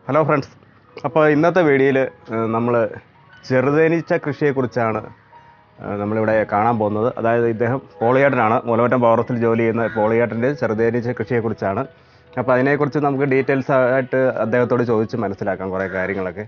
Hello friends അപ്പോൾ ഇന്നത്തെ വീഡിയോയിൽ നമ്മൾ ചെറുതേനീച്ച കൃഷിയെക്കുറിച്ചാണ് ആ, നമ്മളിവിടെ കാണാൻ പോകുന്നത് അതായത് ഇദ്ദേഹം പോളിയേട്ടനാണ് മൂലമറ്റം പവർസിൽ ജോലി ചെയ്യുന്ന പോളിയേട്ടൻ്റെ ചെറുതേനീച്ച കൃഷിയെക്കുറിച്ചാണ് അപ്പോൾ അതിനെക്കുറിച്ച് നമുക്ക് ഡീറ്റെയിൽസ് ആയിട്ട് അദ്ദേഹത്തോട് ചോദിച്ച് മനസ്സിലാക്കാം കുറേ കാര്യങ്ങളൊക്കെ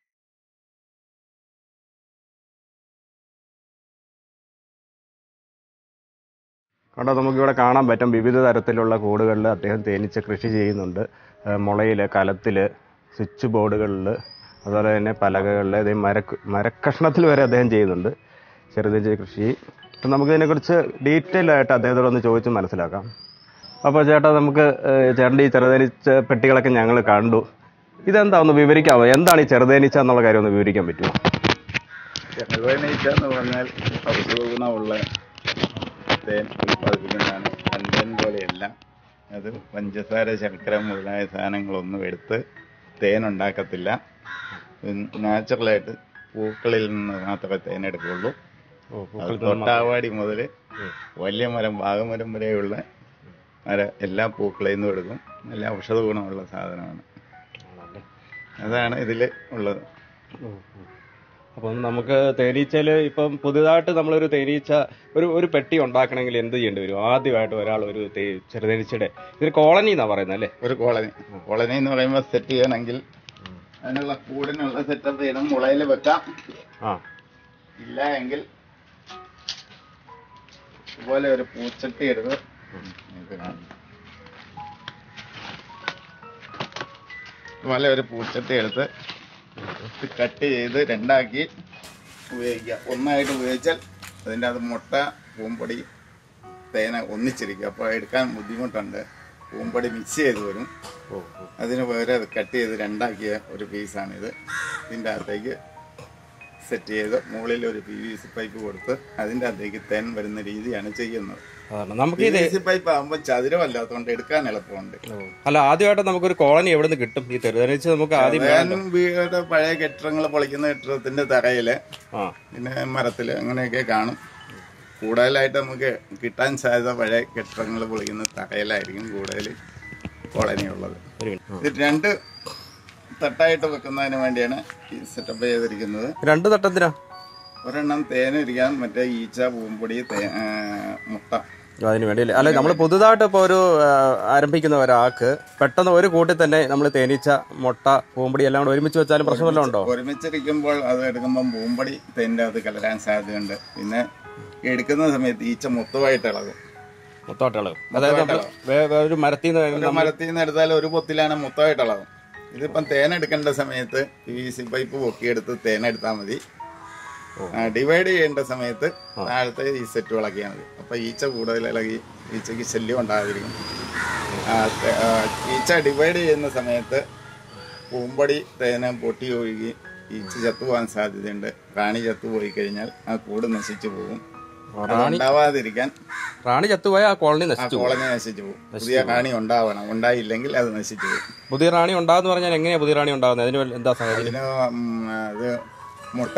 കണ്ടോ നമുക്കിവിടെ കാണാൻ പറ്റും വിവിധ തരത്തിലുള്ള കൂടുകളിൽ അദ്ദേഹം തേനീച്ച കൃഷി ചെയ്യുന്നുണ്ട് മുളയിൽ കലത്തിൽ സ്വിച്ച് ബോർഡുകളിൽ അതുപോലെ തന്നെ പലകകളിൽ ഇതേ മര മരക്കഷ്ണത്തിൽ വരെ അദ്ദേഹം ചെയ്യുന്നുണ്ട് ചെറുതേനീച്ച കൃഷി അപ്പം നമുക്കിതിനെക്കുറിച്ച് ഡീറ്റെയിൽ ആയിട്ട് അദ്ദേഹത്തോട് ഒന്ന് ചോദിച്ച് മനസ്സിലാക്കാം അപ്പോൾ ചേട്ടാ നമുക്ക് ഏഹ്, ചേട്ടൻ്റെ ഈ ചെറുതേനീച്ച പെട്ടികളൊക്കെ ഞങ്ങൾ കണ്ടു ഇതെന്താ ഒന്ന് വിവരിക്കാമോ എന്താണ് ഈ ചെറുതേനീച്ച എന്നുള്ള കാര്യം ഒന്ന് വിവരിക്കാൻ പറ്റുമോ ചെറുതേനീച്ച എന്ന് പറഞ്ഞാൽ ഔഷധ ഗുണമുള്ള തേൻ ഉൽപ്പാദിപ്പിക്കുന്നതാണ് കണ്ടൻ പോലെയല്ല അത് പഞ്ചസാര ശർക്കര മുതലായ സാധനങ്ങളൊന്നും എടുത്ത് തേൻ ഉണ്ടാക്കത്തില്ല നാച്ചുറലായിട്ട് പൂക്കളിൽ നിന്ന് മാത്രമേ തേൻ എടുക്കുകയുള്ളൂ അത് തൊട്ടാവാടി മുതൽ വലിയ മരം വാഗമരം വരെയുള്ള മര എല്ലാ പൂക്കളിൽ നിന്നും എടുക്കും നല്ല ഔഷധ ഗുണമുള്ള സാധനമാണ് അതാണ് ഇതിൽ ഉള്ളത് അപ്പം നമുക്ക് തേനീച്ചയിൽ ഇപ്പം പുതുതായിട്ട് നമ്മളൊരു തേനീച്ച ഒരു ഒരു പെട്ടി ഉണ്ടാക്കണമെങ്കിൽ എന്ത് ചെയ്യേണ്ടി വരും ആദ്യമായിട്ട് ഒരാൾ ഒരു തേ- ചെറുതേനീച്ചയുടെ ഇതിന് കോളനി എന്നാ പറയുന്നത് അല്ലേ ഒരു കോളനി കോളനി എന്ന് പറയുമ്പോൾ സെറ്റ് ചെയ്യണമെങ്കിൽ അതിനുള്ള കൂടിനുള്ള സെറ്റപ്പ് ചെയ്യണം മുളയിൽ വെക്കാം ആ ഇല്ല എങ്കിൽ ഇതുപോലെ ഒരു പൂച്ചട്ടി എടുത്ത് ഇത് കാണും. ഇതുപോലെ ഒരു പൂച്ചട്ടി എടുത്ത് ഇത് കട്ട് ചെയ്ത് രണ്ടാക്കി ഉപയോഗിക്കുക ഒന്നായിട്ട് ഉപയോഗിച്ചാൽ അതിൻ്റെ അത് മുട്ട പൂമ്പൊടി തേന ഒന്നിച്ചിരിക്കും അപ്പോൾ എടുക്കാൻ ബുദ്ധിമുട്ടുണ്ട് പൂമ്പൊടി മിക്സ് ചെയ്ത് വരും ഓ അതിന് പകരം അത് കട്ട് ചെയ്ത് രണ്ടാക്കിയ ഒരു പീസാണിത് ഇതിൻ്റെ അകത്തേക്ക് സെറ്റ് ചെയ്ത് മുകളിൽ ഒരു പി വി സി പൈപ്പ് കൊടുത്ത് അതിൻ്റെ അകത്തേക്ക് തേൻ വരുന്ന രീതിയാണ് ചെയ്യുന്നത് അതാണ് നമുക്ക് പി ഇത് വി സി പൈപ്പ് ആകുമ്പോൾ ചതുരമല്ലാത്തതുകൊണ്ട് എടുക്കാൻ എളുപ്പമുണ്ട് അല്ല ആദ്യമായിട്ട് നമുക്കൊരു കോളനി എവിടെ നിന്ന് കിട്ടും ഈ ചെറുതേനീച്ച നമുക്ക് ആദ്യം തേൻ വീട് പഴയ കെട്ടിടങ്ങൾ പൊളിക്കുന്ന കെട്ടിടത്തിന്റെ തറയില് ആ പിന്നെ മരത്തില് അങ്ങനെയൊക്കെ കാണും കൂടുതലായിട്ട് നമുക്ക് കിട്ടാൻ സാധ്യത പഴയ കെട്ടിടങ്ങൾ പൊളിക്കുന്ന തറയിലായിരിക്കും കൂടുതൽ കോളനി ഉള്ളത് ഒരു മിനിറ്റ് ഇത് രണ്ട് തട്ടായിട്ട് വെക്കുന്നതിന് വേണ്ടിയാണ് ഈ സെറ്റപ്പ് ചെയ്തിരിക്കുന്നത് രണ്ട് തട്ടത്തിനാ ഒരെണ്ണം തേനിരിക്കാൻ മറ്റേ ഈച്ച പൂമ്പൊടി തേ ആ, മുട്ട അതിന് വേണ്ടിയല്ലേ അല്ല നമ്മൾ പുതുതായിട്ട് ഇപ്പോൾ ഒരു ആ, ആരംഭിക്കുന്ന ഒരാൾക്ക് പെട്ടെന്ന് ഒരു കൂട്ടിൽ തന്നെ നമ്മൾ തേനീച്ച മുട്ട പൂമ്പടി എല്ലാം കൂടെ ഒരുമിച്ച് വെച്ചാലും പ്രശ്നം വല്ലതും ഉണ്ടോ ഒരുമിച്ചിരിക്കുമ്പോൾ അത് എടുക്കുമ്പോൾ പൂമ്പൊടി തേൻ്റെ അത് കലരാൻ സാധ്യതയുണ്ട് പിന്നെ എടുക്കുന്ന സമയത്ത് ഈച്ച മൊത്തമായിട്ട് ഇളകും മൊത്തമായിട്ട് ഇളകും അതായത് നമ്മള് വേ- വേ- ഒരു മരത്തിൽ ഒരു നിന്ന് മരത്തിൽ നിന്ന് എടുത്താൽ ഒരു പൊത്തിലാണ് മൊത്തമായിട്ട് ഇളകും ഇതിപ്പം തേൻ എടുക്കേണ്ട സമയത്ത് പി വി സി പൈപ്പ് പൊക്കിയെടുത്ത് തേൻ എടുത്താൽ മതി ഡിവൈഡ് ചെയ്യേണ്ട സമയത്ത് താഴത്തെ ഈ സെറ്റ് ഇളക്കിയാൽ മതി അപ്പൊ ഈച്ച കൂടുതൽ ഇളകി ഈച്ചയ്ക്ക് ശല്യം ഉണ്ടാകാതിരിക്കും ആ, തെ- ആ, ഈച്ച ഡിവൈഡ് ചെയ്യുന്ന സമയത്ത് പൂമ്പടി തേന പൊട്ടി ഒഴുകി ഈച്ച ചത്തുപോകാൻ സാധ്യതയുണ്ട് റാണി ചത്തുപോയി കഴിഞ്ഞാൽ ആ കൂട് നശിച്ചു പോകും അത് ഉണ്ടാവാതിരിക്കാൻ റാണി ചത്തുപോയ ആ കോളനി ആ നശിച്ചു പോകും. കോളനി നശിച്ചു പോകും പുതിയ റാണി ഉണ്ടാവണം ഉണ്ടായില്ലെങ്കിൽ അത് നശിച്ചു പോകും പുതിയ റാണി ഉണ്ടാകുന്ന പറഞ്ഞാൽ എങ്ങനെയാ പുതിയ റാണി ഉണ്ടാകുന്നത് അതിന് വല്ല- എന്താ സാഹചര്യം ഇതിന് ഉം, ഇത് മുട്ട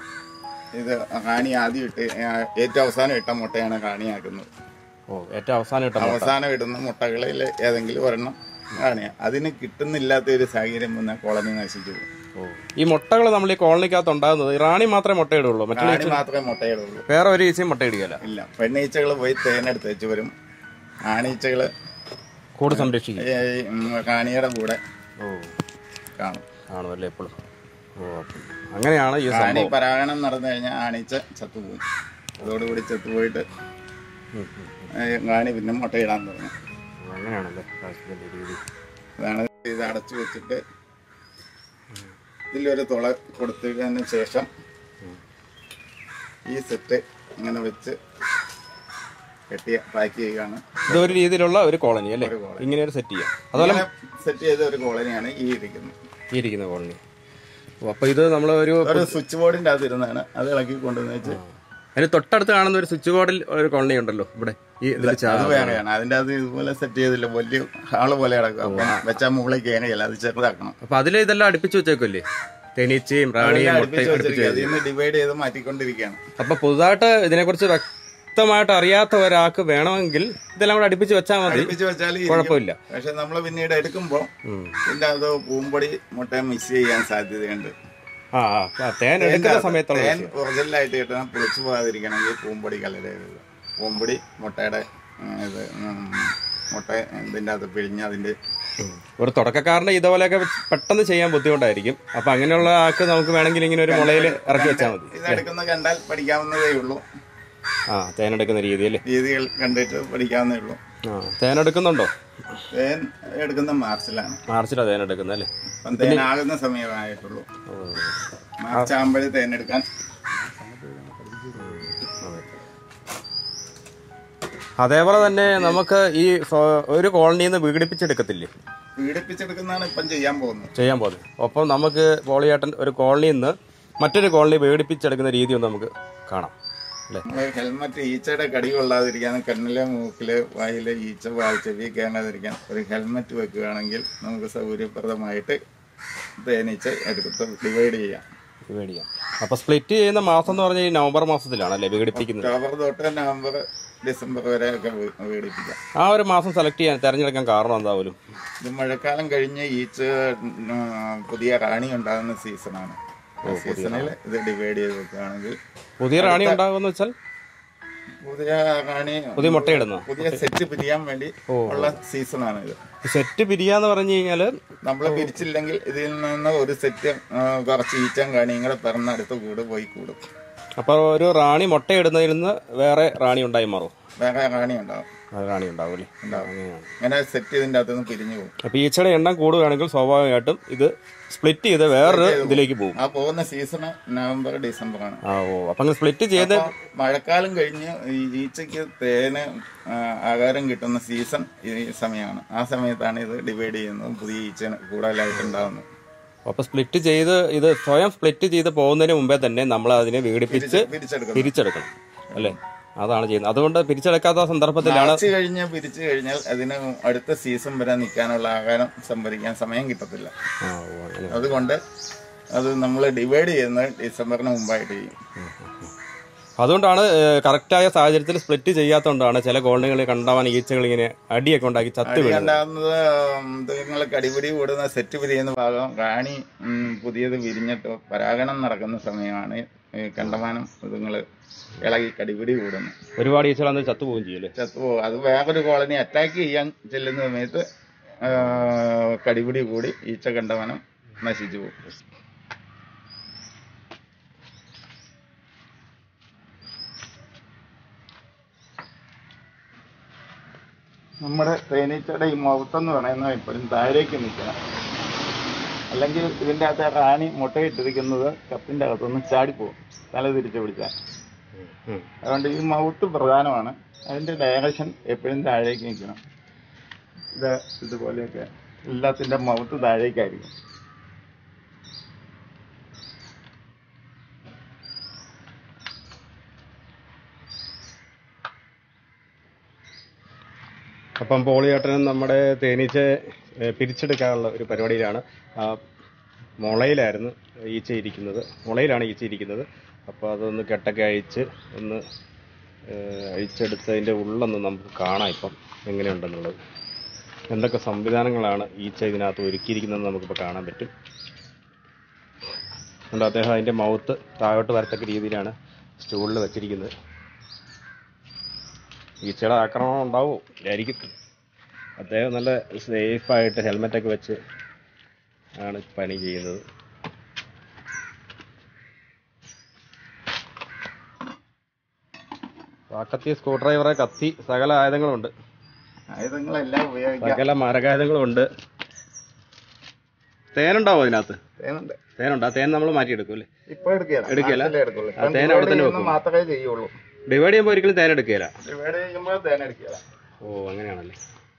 ഇത് റാണി ആദ്യം ഇട്ട് ആ, ഏറ്റവും അവസാനം ഇട്ട മുട്ടയാണ് റാണിയാക്കുന്നത് ഓ ഏറ്റവും അവസാനം ഇട്ട മുട്ട. അവസാനം ഇടുന്ന മുട്ടകളിൽ ഏതെങ്കിലും ഒരെണ്ണം റാണിയ അതിന് കിട്ടുന്നില്ലാത്ത ഒരു സാഹചര്യം വന്നാൽ കോളനി നശിച്ചു പോകും ഓ. ഈ മുട്ടകൾ നമ്മൾ ഈ കോളനിക്കകത്ത് ഉണ്ടാകുന്നത് ഈ റാണി മാത്രമേ മുട്ടയിടുള്ളൂ മറ്റുള്ള റാണി മാത്രമേ മുട്ടയിടുള്ളൂ വേറെ ഒരു ഈച്ചയും മുട്ടയിടുകയല്ല ഇല്ല പെണ്ണീച്ചകൾ പോയി തേനെടുത്ത് വെച്ച് വരും ആണീച്ചകൾ കൂട് സംരക്ഷിക്കും റാണിയുടെ കൂടെ ഓ കാണും ആണല്ലേ എപ്പോഴും ഓ അപ്പം അങ്ങനെയാണ് ഈ റാണി സംഭവം പരാഗണം നടന്നു കഴിഞ്ഞാൽ ആണീച്ച ചത്തുപോകും അതോടുകൂടി ചത്തുപോയിട്ട് ഉം, ഉം. ഏ, റാണി പിന്നെ മുട്ടയിടാൻ തുടങ്ങും അങ്ങനെയാണല്ലേ കാശ്മീരിന്റെ രീതി അതാണ് ഇത് അടച്ചു വെച്ചിട്ട് ഇതിലൊരു തുള കൊടുത്തതിന് ശേഷം ഈ സെറ്റ് ഇങ്ങനെ വെച്ച് കെട്ടി പാക്ക് ചെയ്യുകയാണ് ഇതൊരു രീതിയിലുള്ള ഒരു കോളനി അല്ലേ ഒരു കോളനി. ഇങ്ങനെ ഒരു സെറ്റ് ചെയ്യാം അതുപോലെ സെറ്റ് ചെയ്ത ഒരു കോളനിയാണ് ഈ ഇരിക്കുന്നത് ഈ ഇരിക്കുന്ന കോളനി ഓ, അപ്പൊ ഇത് നമ്മൾ ഒരു ഒരു സ്വിച്ച് ബോർഡിന്റെ അകത്ത് ഇരുന്നാണ് അത് ഇളക്കി കൊണ്ടുവന്ന് വെച്ച് അതിന് തൊട്ടടുത്ത് കാണുന്ന ഒരു സ്വിച്ച് ബോർഡിൽ ഒരു കോളനി ഉണ്ടല്ലോ ഇവിടെ ഈ ഇതിൽ അത് വേറെയാണ് അതിന്റെ അത് ഇതുപോലെ സെറ്റ് ചെയ്തില്ല വലിയ ഹാള് പോലെ കിടക്കും അപ്പം വെച്ചാൽ മുകളിൽ കയറിയല്ല അത് ചെറുതാക്കണം അപ്പൊ അതിൽ ഇതെല്ലാം അടുപ്പിച്ച് വെച്ചേക്കല്ലേ തേനീച്ചയും റാണിയും മുട്ടയും അടുപ്പിച്ച് അടുപ്പിച്ച് വെച്ചിരിക്കുക. അതിൽ നിന്ന് ഡിവൈഡ് ചെയ്ത് മാറ്റിക്കൊണ്ടിരിക്കുകയാണ് അപ്പൊ പുതുതായിട്ട് ഇതിനെക്കുറിച്ച് വ്യക്- വ്യക്തമായിട്ട് അറിയാത്ത ഒരാൾക്ക് വേണമെങ്കിൽ ഇതെല്ലാം കൂടെ അടുപ്പിച്ച് വെച്ചാൽ മതി അടുപ്പിച്ച് വെച്ചാൽ കുഴപ്പമില്ല പക്ഷെ നമ്മൾ പിന്നീട് എടുക്കുമ്പോൾ ഉം. ഇതിന്റെ അത് പൂമ്പൊടി മുട്ട മിക്സ് ചെയ്യാൻ സാധ്യതയുണ്ട് ആ ആ, ആ, തേൻ എടുക്കുന്ന സമയത്തുള്ള തേൻ ഒറിജിനലായിട്ട് കിട്ടണം പൊളിച്ചു പോകാതിരിക്കണമെങ്കിൽ പൂമ്പൊടി കലരരുത് പൂമ്പൊടി മുട്ടയുടെ ഉം, ഇത് ഉം, മുട്ട ഇതിന്റെ അകത്ത് പിഴിഞ്ഞ് അതിന്റെ ഉം. ഒരു തുടക്കക്കാരന് ഇതുപോലെയൊക്കെ പെട്ടെന്ന് ചെയ്യാൻ ബുദ്ധിമുട്ടായിരിക്കും അപ്പൊ അങ്ങനെയുള്ള ആൾക്ക് നമുക്ക് വേണമെങ്കിൽ ഇങ്ങനെ ഒരു മുളയിൽ ഇറക്കി വെച്ചാൽ മതി ഇതെടുക്കുന്ന കണ്ടാൽ പഠിക്കാവുന്നതേ ഉള്ളൂ ആ തേൻ എടുക്കുന്ന രീതിയിൽ രീതികൾ കണ്ടിട്ട് പഠിക്കാവുന്നേ ഉള്ളൂ ആ തേൻ എടുക്കുന്നുണ്ടോ തേൻ എടുക്കുന്ന മാർച്ചിലാണ് മാർച്ചിലാണ് തേൻ എടുക്കുന്നത് അല്ലേ അപ്പം തേനാകുന്ന സമയമായിട്ടുള്ളൂ മാർച്ച് ആകുമ്പോഴേ തേൻ എടുക്കാൻ അതേപോലെ തന്നെ നമുക്ക് ഈ ഫ- ഒരു കോളനിയിൽ നിന്ന് വിഘടിപ്പിച്ചെടുക്കത്തില്ലേ പീഡിപ്പിച്ചെടുക്കുന്നതാണ് ഇപ്പം ചെയ്യാൻ പോകുന്നത് ചെയ്യാൻ പോകുന്നത് ഒപ്പം നമുക്ക് പോളിയേട്ടൻ ഒരു കോളനിയിൽ നിന്ന് മറ്റൊരു കോളനി വിഘടിപ്പിച്ചെടുക്കുന്ന രീതി ഒന്ന് നമുക്ക് കാണാം അല്ലേ നമ്മള് ഹെൽമറ്റ് ഈച്ചയുടെ കടി കൊള്ളാതിരിക്കാൻ കണ്ണിലെ മൂക്കില് വായിലെ ഈച്ച വാ- ചെവി കയറാതിരിക്കാൻ ഒരു ഹെൽമറ്റ് വെക്കുകയാണെങ്കിൽ നമുക്ക് സൗകര്യപ്രദമായിട്ട് തേനീച്ച എടുത്ത് ഡിവൈഡ് ചെയ്യാം മേടിക്കാം അപ്പൊ സ്പ്ലിറ്റ് ചെയ്യുന്ന മാസം എന്ന് പറഞ്ഞാൽ ഈ നവംബർ മാസത്തിലാണ് അല്ലേ വിഘടിപ്പിക്കുന്നത് ഒക്ടോബർ തൊട്ട് നവംബർ ഡിസംബർ വരെ ഒക്കെ വീ- വീടിപ്പിക്കാം ആ ഒരു മാസം സെലക്ട് ചെയ്യാൻ തെരഞ്ഞെടുക്കാൻ കാരണം എന്തായാലും ഇത് മഴക്കാലം കഴിഞ്ഞ് ഈച്ച ഉം, പുതിയ റാണി ഉണ്ടാകുന്ന സീസണാണ് ആ സീസണിൽ ഇത് ഡിവൈഡ് ചെയ്ത് വെക്കുകയാണെങ്കിൽ പുതിയ റാണി ഉണ്ടാകുമെന്ന് വെച്ചാൽ പുതിയ റാണി പുതിയ മുട്ടയിടുന്ന പുതിയ സെറ്റ് പിരിയാൻ വേണ്ടി ഉള്ള സീസണാണ് ഇത് സെറ്റ് പിരിയാന്ന് പറഞ്ഞു കഴിഞ്ഞാല് നമ്മൾ പിരിച്ചില്ലെങ്കിൽ ഇതിൽ നിന്ന് ഒരു സെറ്റ് ആ, കുറച്ച് ഈച്ചം കാണിയും കൂടെ പിറന്നടുത്ത് കൂട് പോയി കൂടും അപ്പൊ ഒരു റാണി മുട്ടയിടുന്നതിൽ നിന്ന് വേറെ റാണി ഉണ്ടായി മാറും വേറെ റാണി ഉണ്ടാവും വേറെ റാണി ഉണ്ടാവും അല്ലേ ഉണ്ടാവും അങ്ങനെയാണ് അങ്ങനെ സെറ്റ് ഇതിന്റെ അകത്ത് നിന്ന് പിരിഞ്ഞു പോകും അപ്പൊ ഈച്ചയുടെ എണ്ണം കൂടുകയാണെങ്കിൽ സ്വാഭാവികമായിട്ടും ഇത് സ്പ്ലിറ്റ് ചെയ്ത് വേറൊരു ഇതിലേക്ക് പോകും ആ പോകുന്ന സീസൺ നവംബർ ഡിസംബർ ആണ് ആ ഓ അപ്പൊ അങ്ങനെ സ്പ്ലിറ്റ് ചെയ്ത് അപ്പൊ മഴക്കാലം കഴിഞ്ഞ് ഈ ഈച്ചയ്ക്ക് തേന് ആ, ആഹാരം കിട്ടുന്ന സീസൺ ഈ സമയമാണ് ആ സമയത്താണ് ഇത് ഡിവൈഡ് ചെയ്യുന്നത് പുതിയ ഈച്ച കൂടുതലായിട്ട് ഉണ്ടാകുന്നത് അപ്പൊ സ്പ്ലിറ്റ് ചെയ്ത് ഇത് സ്വയം സ്പ്ലിറ്റ് ചെയ്ത് പോകുന്നതിന് മുമ്പേ തന്നെ നമ്മൾ അതിനെ വിഘടിപ്പിച്ച് പിരിച്ചെടുക്കുന്നത് പിരിച്ചെടുക്കണം അല്ലേ അതാണ് ചെയ്യുന്നത് അതുകൊണ്ട് പിരിച്ചെടുക്കാത്ത സന്ദർഭത്തിലാണ് മാർച്ച് കഴിഞ്ഞ് പിരിച്ചു കഴിഞ്ഞാൽ അതിന് അടുത്ത സീസൺ വരെ നിൽക്കാനുള്ള ആഹാരം സംഭരിക്കാൻ സമയം കിട്ടത്തില്ല ആ ഓ അങ്ങനെ അതുകൊണ്ട് അത് നമ്മൾ ഡിവൈഡ് ചെയ്യുന്നത് ഡിസംബറിന് മുമ്പായിട്ട് ചെയ്യും അതുകൊണ്ടാണ് കറക്റ്റായ സാഹചര്യത്തിൽ സ്പ്ലിറ്റ് ചെയ്യാത്തതുകൊണ്ടാണ് ചില കോളനികളിൽ കണ്ടാവാൻ ഈച്ചകൾ ഇങ്ങനെ അടിയൊക്കെ ഉണ്ടാക്കി ചത്ത് വീഴുന്നത് ഉണ്ടാകുന്നത് മൃഗങ്ങൾക്ക് അടിപിടി കൂടുന്ന സെറ്റ് പിരിയുന്ന ഭാഗം റാണി ഉം, പുതിയത് വിരിഞ്ഞിട്ട് പരാഗണം നടക്കുന്ന സമയമാണ് ഈ കണ്ടമാനം മൃഗങ്ങൾ ഇളകി കടിപിടി കൂടുന്നത് ഒരുപാട് ഈച്ചകൾ അന്ന് ചത്തുപോവുകയും ചെയ്യും അല്ലേ ചത്തുപോകും അത് വേറൊരു കോളനി അറ്റാക്ക് ചെയ്യാൻ ചെല്ലുന്ന സമയത്ത് ആ, കടിപിടി കൂടി ഈച്ച കണ്ടമാനം നശിച്ചു പോകും നമ്മുടെ തേനീച്ചയുടെ ഈ മുഖത്തെന്ന് പറയുന്നത് എപ്പോഴും താഴേക്ക് നിൽക്കണം അല്ലെങ്കിൽ ഇതിൻ്റെ അകത്ത് റാണി മുട്ടയിട്ടിരിക്കുന്നത് കപ്പിൻ്റെ അകത്തുനിന്ന് ചാടിപ്പോകും തല തിരിച്ച് പിടിച്ചാൽ ഉം. അതുകൊണ്ട് ഈ മൗത്ത് പ്രധാനമാണ് അതിന്റെ ഡയറക്ഷൻ എപ്പോഴും താഴേക്ക് നിൽക്കണം ഇത് ഇതുപോലെയൊക്കെ എല്ലാത്തിന്റെ മൗത്ത് താഴേക്കായിരിക്കും അപ്പം പോളിയേട്ടനും നമ്മുടെ തേനീച്ച ഏഹ്, പിരിച്ചെടുക്കാനുള്ള ഒരു പരിപാടിയിലാണ് ആ, മുളയിലായിരുന്നു ഈച്ച ഇരിക്കുന്നത് മുളയിലാണ് ഈച്ച ഇരിക്കുന്നത് അപ്പോൾ അതൊന്ന് കെട്ടൊക്കെ അഴിച്ച് ഒന്ന് ഏഹ്, അഴിച്ചെടുത്തതിൻ്റെ ഉള്ളൊന്ന് നമുക്ക് കാണാം ഇപ്പം എങ്ങനെയുണ്ടെന്നുള്ളത് എന്തൊക്കെ സംവിധാനങ്ങളാണ് ഈച്ച ഇതിനകത്ത് ഒരുക്കിയിരിക്കുന്നതെന്ന് നമുക്കിപ്പോൾ കാണാൻ പറ്റും അതുകൊണ്ട് അദ്ദേഹം അതിൻ്റെ മൗത്ത് താഴോട്ട് വരത്തക്ക രീതിയിലാണ് സ്റ്റൂളിൽ വെച്ചിരിക്കുന്നത് ഈച്ചയുടെ ആക്രമണം ഉണ്ടാവും ആയിരിക്കും അദ്ദേഹം നല്ല സേഫായിട്ട് ഹെൽമെറ്റൊക്കെ വെച്ച് ആണ് പണി ചെയ്യുന്നത് കത്തി സ്ക്രൂ ഡ്രൈവറെ കത്തി സകല ആയുധങ്ങളുണ്ട് ആയുധങ്ങളെല്ലാം ഉപയോഗിക്കാം സകല മാരകായുധങ്ങളും ഉണ്ട് തേനുണ്ടാവും അതിനകത്ത് തേനുണ്ട് തേനുണ്ട് ആ തേൻ നമ്മൾ മാറ്റിയെടുക്കും അല്ലേ ഇപ്പൊ എടുക്കുകയില്ല എടുക്കുകയില്ല? നാട്ടിലേ എടുക്കുള്ളൂ ആ, തേൻ അവിടെ തന്നെ ഇപ്പം മാത്രമേ ചെയ്യുള്ളൂ ഡിവൈഡ് ചെയ്യുമ്പോൾ ഒരിക്കലും തേൻ എടുക്കുകയില്ല ഡിവൈഡ് ചെയ്യുമ്പോൾ തേൻ എടുക്കുകയില്ല ഓ അങ്ങനെയാണല്ലേ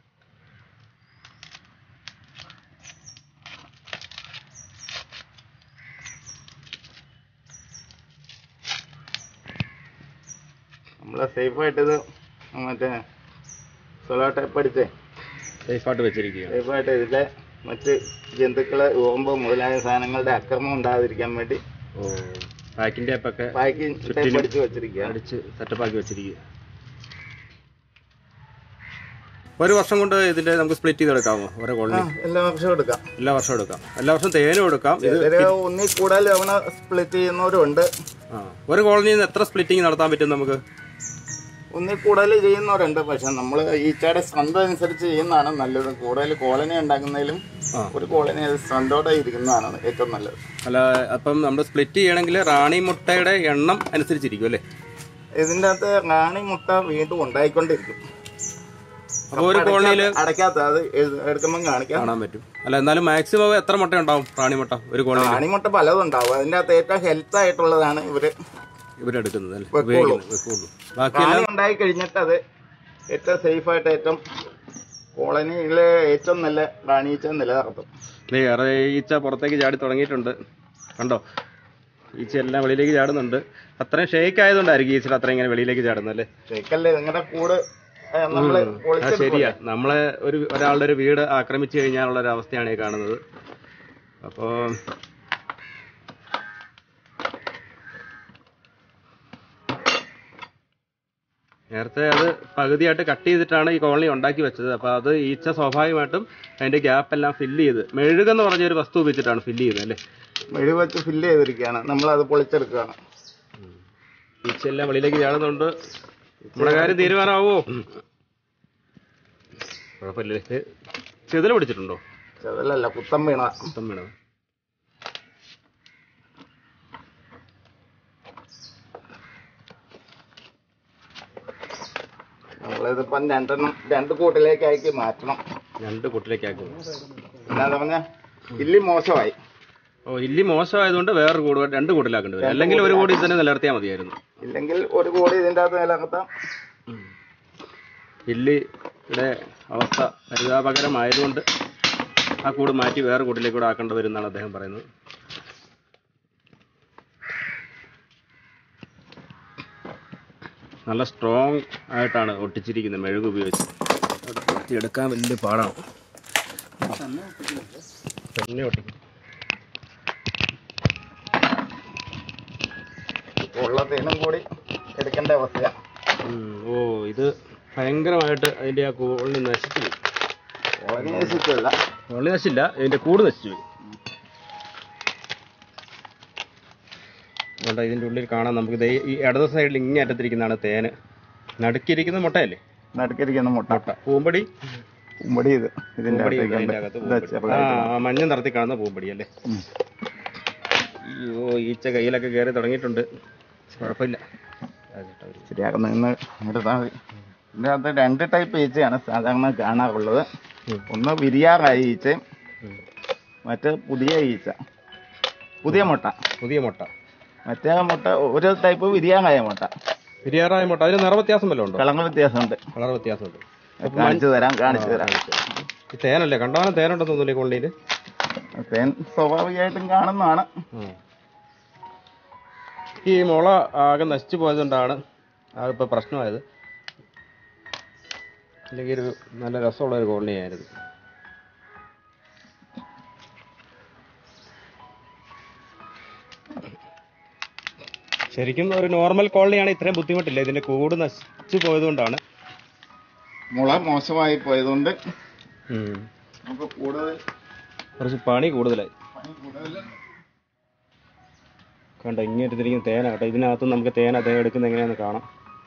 നമ്മൾ സേഫായിട്ട് ഇത് മറ്റേ സൊലോ ടൈപ്പ് അടിച്ചേ സേഫായിട്ട് വെച്ചിരിക്കുകയാണ് സേഫായിട്ട് ഇതിലെ മറ്റ് ജന്തുക്കളെ ഓമ്പ് മുതലായ സാധനങ്ങളുടെ അക്രമം ഉണ്ടാകാതിരിക്കാൻ വേണ്ടി ഓ പാക്കിംഗ് ടേപ്പൊക്കെ പാക്കിംഗ് ടൈപ്പ് അടിച്ച് വെച്ചിരിക്കുകയാണ് അടിച്ച് സെറ്റപ്പാക്കി വെച്ചിരിക്കുക ഒരു വർഷം കൊണ്ട് ഇതിന്റെ നമുക്ക് സ്പ്ലിറ്റ് ചെയ്തെടുക്കാമോ ഓരോ കോളനി എല്ലാ വർഷവും എടുക്കാം എല്ലാ വർഷവും എടുക്കാം എല്ലാ വർഷവും തേനും എടുക്കാം ഇത് ഇതില് ഒന്നിൽ കൂടുതൽ തവണ സ്പ്ലിറ്റ് ചെയ്യുന്നവരുണ്ട് ആ ഒരു കോളനിയിൽ നിന്ന് എത്ര സ്പ്ലിറ്റിംഗ് നടത്താൻ പറ്റും നമുക്ക് ഒന്നിൽ കൂടുതൽ ചെയ്യുന്നവരുണ്ട് പക്ഷെ നമ്മൾ ഈച്ചയുടെ സ്ട്രെങ്ത് അനുസരിച്ച് ചെയ്യുന്നതാണ് നല്ലത് കൂടുതൽ കോളനി ഉണ്ടാക്കുന്നതിലും ആ. ഒരു കോളനി സ്ട്രെങ്തോടെ ഇരിക്കുന്നതാണ് ഏറ്റവും നല്ലത് അല്ല അപ്പം നമ്മൾ സ്പ്ലിറ്റ് ചെയ്യണമെങ്കിൽ റാണി മുട്ടയുടെ എണ്ണം അനുസരിച്ചിരിക്കും അല്ലേ ഇതിന്റെ അകത്ത് റാണി മുട്ട വീണ്ടും ഉണ്ടായിക്കൊണ്ടിരിക്കും അപ്പോൾ ഒരു കോളനിയിൽ അടയ്ക്കാത്ത അത് എടുക്കുമ്പോൾ കാണിക്കാം കാണാൻ പറ്റും അല്ല എന്നാലും മാക്സിമം എത്ര മുട്ട ഉണ്ടാവും റാണി മുട്ട ഒരു കോളനിയിൽ റാണി മുട്ട പലതും ഉണ്ടാവും അതിന്റെ അകത്ത് ഏറ്റവും ഹെൽത്ത് ആയിട്ടുള്ളതാണ് ഇവര് ഇവരെടുക്കുന്നത് അല്ലേ വെക്കുള്ളൂ. ഉപയോഗിക്കുന്നത് വെക്കുള്ളൂ ബാക്കി റാണി ഉണ്ടായി കഴിഞ്ഞിട്ട് അത് ഏറ്റവും സേഫ് ആയിട്ട് ഏറ്റവും കോളനിയിലെ ഏറ്റവും നല്ല റാണീച്ച നിലനിർത്തും ദേ ഏറെ ഈച്ച പുറത്തേക്ക് ചാടി തുടങ്ങിയിട്ടുണ്ട് കണ്ടോ ഈച്ച എല്ലാം വെളിയിലേക്ക് ചാടുന്നുണ്ട് അത്രയും ഷേക്ക് ആയതുകൊണ്ടായിരിക്കും ഈച്ച അത്രയും ഇങ്ങനെ വെളിയിലേക്ക് ചാടുന്നത് അല്ലേ ശരിക്കല്ലേ നിങ്ങളുടെ കൂട് ഏ, നമ്മള് ആ പൊളിച്ചെടുക്കും. ശരിയാ നമ്മളെ ഒരു ഒരാളുടെ ഒരു വീട് ആക്രമിച്ചു കഴിഞ്ഞാലുള്ള ഒരു അവസ്ഥയാണ് ഈ കാണുന്നത് അപ്പോ നേരത്തെ അത് പകുതിയായിട്ട് കട്ട് ചെയ്തിട്ടാണ് ഈ കോളനി ഉണ്ടാക്കി വെച്ചത് അപ്പൊ അത് ഈച്ച സ്വാഭാവികമായിട്ടും അതിന്റെ ഗ്യാപ്പ് എല്ലാം ഫില്ല് ചെയ്ത് മെഴുകെന്ന് പറഞ്ഞ ഒരു വസ്തു ഉപയോഗിച്ചിട്ടാണ് ഫില്ല് ചെയ്തത് അല്ലേ മെഴു വെച്ച് ഫില്ല് ചെയ്തിരിക്കുകയാണ് നമ്മൾ അത് പൊളിച്ചെടുക്കുകയാണ് ഈച്ച എല്ലാം വെളിയിലേക്ക് ചാടുന്നുണ്ട് നമ്മുടെ കാര്യം തീരുമാനമാവോ കുഴപ്പമില്ലേ ചെതില പിടിച്ചിട്ടുണ്ടോ ചെതലല്ല കുത്തം വീണ മൊത്തം വീണത് നമ്മളിതിപ്പം രണ്ടെണ്ണം രണ്ട് കൂട്ടിലേക്ക് ആക്കി മാറ്റണം രണ്ട് കൂട്ടിലേക്കാക്കി എന്താന്ന് പറഞ്ഞ ഇല്ലി മോശമായി ഓ ഇല്ലി മോശമായതുകൊണ്ട് വേറെ കൂട് രണ്ട് കൂട്ടിലാക്കേണ്ടി വരും അല്ലെങ്കിൽ ഒരു കൂടി തന്നെ നിലനിർത്തിയാൽ മതിയായിരുന്നു ഇല്ലെങ്കിൽ ഒരു കൂടി ഇതിന്റെ അകത്ത് നിലനിർത്താം ഇല്ലിയുടെ അവസ്ഥ പരിതാപകരമായതുകൊണ്ട് ആ കൂട് മാറ്റി വേറെ കൂട്ടിലേക്ക് കൂടെ ആക്കേണ്ടി വരും എന്നാണ് അദ്ദേഹം പറയുന്നത് നല്ല സ്ട്രോങ് ആയിട്ടാണ് ഒട്ടിച്ചിരിക്കുന്നത് മെഴുക് ഉപയോഗിച്ച് അത് എടുക്കാൻ വലിയ പാടാണ് തന്നെ ഒട്ടിക്കും ഉള്ള തേനും കൂടി എടുക്കേണ്ട അവസ്ഥയാണ് ഉം. ഓ ഇത് ഭയങ്കരമായിട്ട് അതിന്റെ ആ കോളനി നശിച്ചു പോയി കോളനി നശിച്ചല്ല കോളനി നശിച്ചില്ല ഇതിന്റെ കൂട് നശിച്ചു പോയി അതുകൊണ്ട് ഇതിന്റെ ഉള്ളിൽ കാണാം നമുക്ക് ദേ ഈ ഇടത് സൈഡിൽ ഇങ്ങേ അറ്റത്തിരിക്കുന്നതാണ് തേന് നടുക്കിരിക്കുന്ന മുട്ടയല്ലേ നടുക്കിരിക്കുന്ന മുട്ട മുട്ട പൂമ്പടി ഉമ്പടി ഇത് ഇതിന്റെ പൂമ്പടി ഉണ്ട് അകത്തേക്ക് അതിന്റെ അകത്ത് ഇതാ പൂമ്പടി. ആ ചെറുതായിട്ട് ആ, മഞ്ഞ നിറത്തിൽ കാണുന്ന പൂമ്പടി അല്ലേ ഉം. അയ്യോ ഈച്ച കയ്യിലൊക്കെ കയറി തുടങ്ങിയിട്ടുണ്ട് കുഴപ്പമില്ല ആ, ചേട്ടാ, ഒരു- ശരിയാക്കുന്ന ഇന്ന് എടുത്താൽ മതി ഇതിന്റെ അകത്ത് രണ്ട് ടൈപ്പ് ഈച്ചയാണ് സാധാരണ കാണാറുള്ളത് ഉം. ഒന്ന് വിരിയാറായ ഈച്ചയും ഉം. മറ്റ് പുതിയ ഈച്ച പുതിയ മുട്ട പുതിയ മുട്ട മറ്റേ മുട്ട ഒരു ടൈപ്പ് വിരിയാറായ മുട്ട പെരിയാറായ മുട്ട അതിന് നിറ വ്യത്യാസം വല്ലതും ഉണ്ടോ കളർ വ്യത്യാസമുണ്ട് കളർ വ്യത്യാസമുണ്ട് കാണിച്ചു തരാം കാണിച്ചു തരാം ഈ തേനല്ലേ കണ്ടാലും തേനുണ്ടെന്ന് തോന്നുന്നില്ലേ കൊള്ളിയിൽ തേൻ സ്വാഭാവികമായിട്ടും കാണുന്നതാണ് ഈ മുള ആകെ നശിച്ചു പോയതുകൊണ്ടാണ് ആ ഇപ്പൊ പ്രശ്നമായത് അല്ലെങ്കിൽ ഒരു നല്ല രസമുള്ള ഒരു കോളനി ആയിരുന്നു ശരിക്കും ഒരു നോർമൽ കോളനിയാണ് ഇത്രയും ബുദ്ധിമുട്ടില്ല ഇതിന്റെ കൂട് നശിച്ചു പോയതുകൊണ്ടാണ് മുള മോശമായി പോയതുകൊണ്ട് ഉം. നമുക്ക് കൂടുതൽ കുറച്ച് പണി കൂടുതലായി പണി കൂടുതൽ കണ്ടോ ഇങ്ങനെ തിരിക്കുന്ന തേന കേട്ടോ ഇതിനകത്ത് നമുക്ക് തേന തേൻ എടുക്കുന്ന എങ്ങനെയാന്ന് കാണാം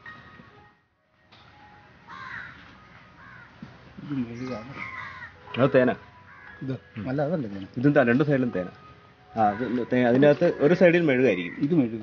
അത് തേന അല്ല അതല്ലേ ഇതും ത- രണ്ട് സൈഡിലും തേന ആ അത് തേ- അതിന്റെ അകത്ത് ഒരു സൈഡിൽ മെഴുകായിരിക്കും ഇത് മെഴുക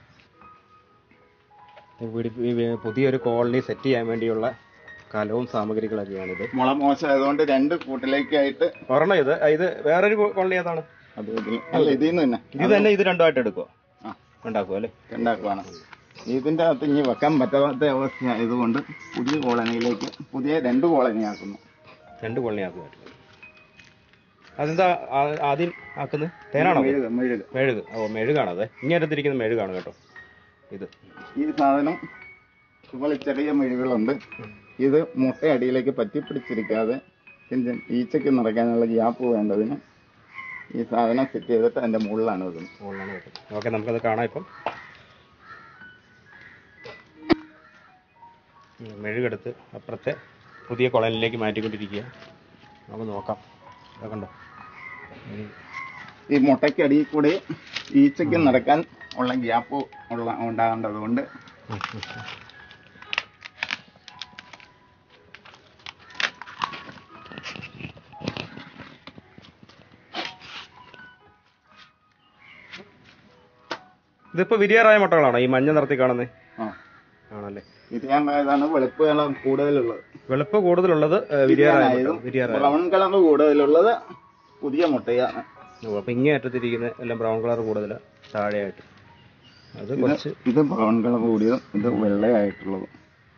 വീട് ഈ വേ- പുതിയൊരു കോളനി സെറ്റ് ചെയ്യാൻ വേണ്ടിയുള്ള കലവും സാമഗ്രികളൊക്കെയാണിത് മുള മോശമായതുകൊണ്ട് രണ്ട് കൂട്ടിലേക്കായിട്ട് ഒരെണ്ണം ഇത് ആ, ഇത് വേറൊരു കോളനി ഏതാണ് അത് ഇതിൽ അല്ല ഇതിൽ നിന്ന് തന്നെ ഇത് തന്നെ ഇത് രണ്ടുമായിട്ട് എടുക്കുമോ ആ ഉണ്ടാക്കുമോ അല്ലേ ഉണ്ടാക്കുവാണ് ഇതിന്റെ അകത്ത് ഇനി വെക്കാൻ പറ്റാത്ത അവസ്ഥയായതുകൊണ്ട് പുതിയ കോളനിയിലേക്ക് പുതിയ രണ്ട് കോളനി ആക്കുന്നു രണ്ട് കോളനി ആക്കുമായിരുന്നു അതെന്താ ആ- ആദ്യം ആക്കുന്നത് തേനാണോ മെഴുക മെഴുക മെഴുക് ഓ മെഴുകാണത് ഇങ്ങനത്തിരിക്കുന്ന മെഴുകാണ് കേട്ടോ ഇത് ഈ സാധനം ഇതുപോലെ ചെറിയ മെഴുകളുണ്ട് ഇത് മുട്ട അടിയിലേക്ക് പറ്റി പിടിച്ചിരിക്കാതെ ഇതിന്റെ ഈച്ചയ്ക്ക് നിറയ്ക്കാനുള്ള ഗ്യാപ്പ് വേണ്ടതിന് ഈ സാധനം സെറ്റ് ചെയ്തിട്ട് അതിന്റെ മുകളിലാണ് വെക്കുന്നത് മുകളിലാണ് വെക്കുന്നത് ഓക്കെ നമുക്കത് കാണാം ഇപ്പം ഉം, മെഴുകെടുത്ത് അപ്പുറത്തെ പുതിയ കൊളനിലേക്ക് മാറ്റിക്കൊണ്ടിരിക്കുക നമുക്ക് നോക്കാം ഇതാ കണ്ടോ ഉം. ഈ മുട്ടയ്ക്കടിയിൽ കൂടി ഈച്ചയ്ക്ക് നടക്കാൻ ഉള്ള ഗ്യാപ്പ് ഉള്ള ഉണ്ടാകേണ്ടതുകൊണ്ട് ഉം, ഉം, ഉം. ഇതിപ്പോ വിരിയാറായ മുട്ടകളാണോ ഈ മഞ്ഞ നിറത്തിൽ കാണുന്നത് ആ ആണല്ലേ വിരിയാനായതാണ് വെളുപ്പ് കളർ കൂടുതലുള്ളത് വെളുപ്പ് കൂടുതലുള്ളത് ഏ, വിരിയാറായ മുട്ട വിരിയാറായ ബ്രൗൺ കളർ കൂടുതലുള്ളത് പുതിയ മുട്ടയാണ് ഓ, അപ്പൊ ഇങ്ങേ അറ്റത്തിരിക്കുന്ന എല്ലാം ബ്രൗൺ കളർ കൂടുതലാ താഴെയായിട്ട് അത് ഇത് കുറച്ച് ഇത് ബ്രൗൺ കളർ കൂടിയതും ഇത് വെള്ളയായിട്ടുള്ളതും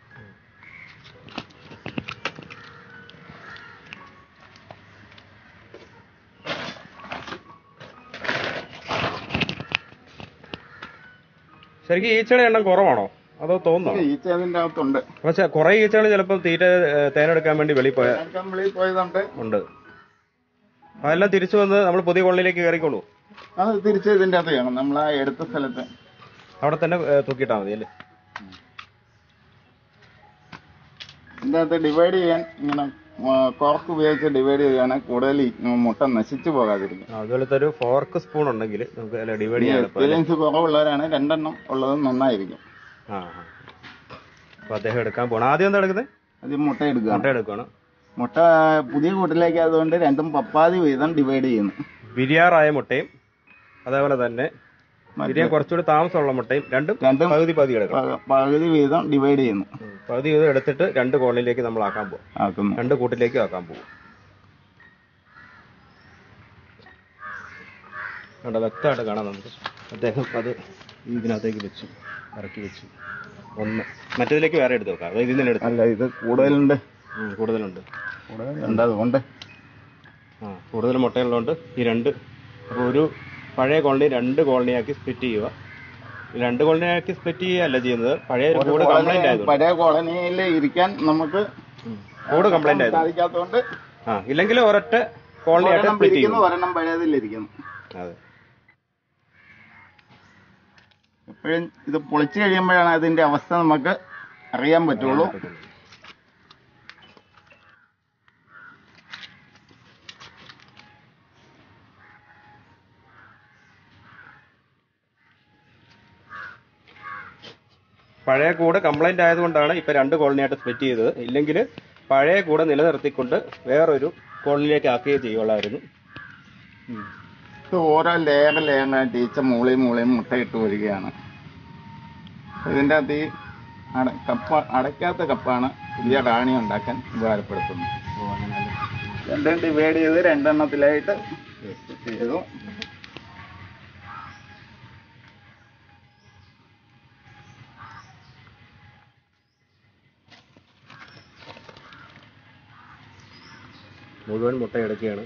ശരിക്കും ഈച്ചയുടെ എണ്ണം കുറവാണോ അതോ തോന്നുന്നോ ഈച്ച അതിന്റെ അകത്തുണ്ട് പക്ഷെ കുറെ ഈച്ചകൾ ചിലപ്പോൾ തീറ്റ ഏ, തേനെടുക്കാൻ വേണ്ടി വെളിയിൽ പോയ കമ്പിളിയിൽ പോയതുകൊണ്ട് ഉണ്ട് അതെല്ലാം തിരിച്ചു വന്ന് നമ്മൾ പുതിയ കൊള്ളിലേക്ക് കയറിക്കോളൂ അത് തിരിച്ച് ഇതിന്റെ അകത്ത് ചെയ്യണം നമ്മൾ ആ എടുത്ത സ്ഥലത്ത് അവിടെ തന്നെ ഏ, തൂക്കിയിട്ടാ മതി അല്ലേ ഇതിന്റെ അകത്ത് ഡിവൈഡ് ചെയ്യാൻ ഇങ്ങനെ കോർക്ക് ഉപയോഗിച്ച് ഡിവൈഡ് ചെയ്യുകയാണെങ്കിൽ കൂടുതൽ ഈ മുട്ട നശിച്ചു പോകാതിരിക്കും ആ, അതുപോലത്തെ ഒരു ഫോർക്ക് സ്പൂൺ ഉണ്ടെങ്കിൽ നമുക്ക് അല്ല ഡിവൈഡ് ചെയ്യാൻ എളുപ്പം അല്ലേ? എക്സ്പീരിയൻസ് കുറവുള്ളവരാണ് രണ്ടെണ്ണം ഉള്ളത് നന്നായിരിക്കും ആ ആ. അപ്പൊ അദ്ദേഹം എടുക്കാൻ പോണം ആദ്യം എന്താ എടുക്കുന്നത് അത് മുട്ട എടുക്കുക മുട്ട എടുക്കുകയാണ് മുട്ട പുതിയ കൂട്ടിലേക്ക് അതുകൊണ്ട് രണ്ടും പപ്പാതി വീതം ഡിവൈഡ് ചെയ്യുന്നു ബിരിയാറായ മുട്ടയും അതേപോലെ തന്നെ മറ്റേ ബിരിയാൻ കുറച്ചുകൂടി താമസമുള്ള മുട്ടയും രണ്ടും രണ്ടും പകുതി പകുതി എടുക്കണം പ- പകുതി വീതം ഡിവൈഡ് ചെയ്യുന്നു ഉം. പകുതി വീതം എടുത്തിട്ട് രണ്ട് കോണിലേക്ക് നമ്മൾ ആക്കാൻ പോകും ആക്കുന്നു രണ്ട് കൂട്ടിലേക്ക് ആക്കാൻ പോകും കണ്ടോ വ്യക്തമായിട്ട് കാണാം നമുക്ക് അദ്ദേഹം അത് ഇതിനകത്തേക്ക് വെച്ചു ഇറക്കി വെച്ചു ഒന്ന് മറ്റേതിലേക്ക് വേറെ എടുത്ത് വെക്കാം അതായത് ഇതിൽ നിന്ന് എടുത്ത് അല്ല ഇത് കൂടുതലുണ്ട് ഉം, കൂടുതലുണ്ട് കൂടുതലുണ്ട് അതുകൊണ്ട് ആ കൂടുതൽ മുട്ടയുള്ളതുകൊണ്ട് ഈ രണ്ട് അപ്പോൾ ഒരു പഴയ കോളനി രണ്ട് കോളനിയാക്കി സ്പ്ലിറ്റ് ചെയ്യുക ഈ രണ്ട് കോളനിയാക്കി സ്പ്ലിറ്റ് ചെയ്യുകയല്ല ചെയ്യുന്നത് പഴയ ഒരു കൂട് കംപ്ലൈന്റ് ആയതുകൊണ്ട് പഴയ കോളനിയിൽ ഇരിക്കാൻ നമുക്ക് ഉം. കൂട് കംപ്ലൈന്റ് ആയതുകൊണ്ട് സാധിക്കാത്തതുകൊണ്ട് ആ ഇല്ലെങ്കിൽ ഒരൊറ്റ കോളനി ആയിട്ട് ഒരെണ്ണം സ്പ്ലിറ്റ് ചെയ്യും പിരിക്കുന്നു ഒരെണ്ണം പഴയതിലിരിക്കുന്നു അതെ എപ്പോഴും ഇത് പൊളിച്ചു കഴിയുമ്പോഴാണ് അതിന്റെ അവസ്ഥ നമുക്ക് അറിയാൻ പറ്റുള്ളൂ പഴയ കൂട് കംപ്ലൈന്റ് ആയതുകൊണ്ടാണ് ഇപ്പൊ രണ്ട് കോളനിയായിട്ട് സ്പ്ലിറ്റ് ചെയ്തത് ഇല്ലെങ്കിൽ പഴയ കൂട് നിലനിർത്തിക്കൊണ്ട് വേറൊരു കോളനിയിലേക്ക് ആക്കുകയും ചെയ്യുള്ളായിരുന്നു ഇത് ഓരോ ലെയർ ലെയറിനായിട്ട് ടീച്ചർ മൂളയും മൂളയും മുട്ടയിട്ട് വരികയാണ് ഇതിന്റെ അകത്ത് ഈ അട കപ്പ അടയ്ക്കാത്ത കപ്പാണ് പുതിയ റാണി ഉണ്ടാക്കാൻ ഉപകാരപ്പെടുത്തുന്നത് രണ്ടും ഡിവൈഡ് ചെയ്ത് രണ്ടെണ്ണത്തിലായിട്ട് ചെയ്തു മുഴുവൻ മുട്ട എടുക്കുകയാണ്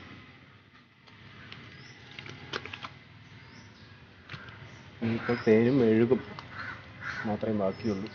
ഇനിയിപ്പോൾ തേനും മെഴുകും മാത്രമേ ബാക്കിയുള്ളൂ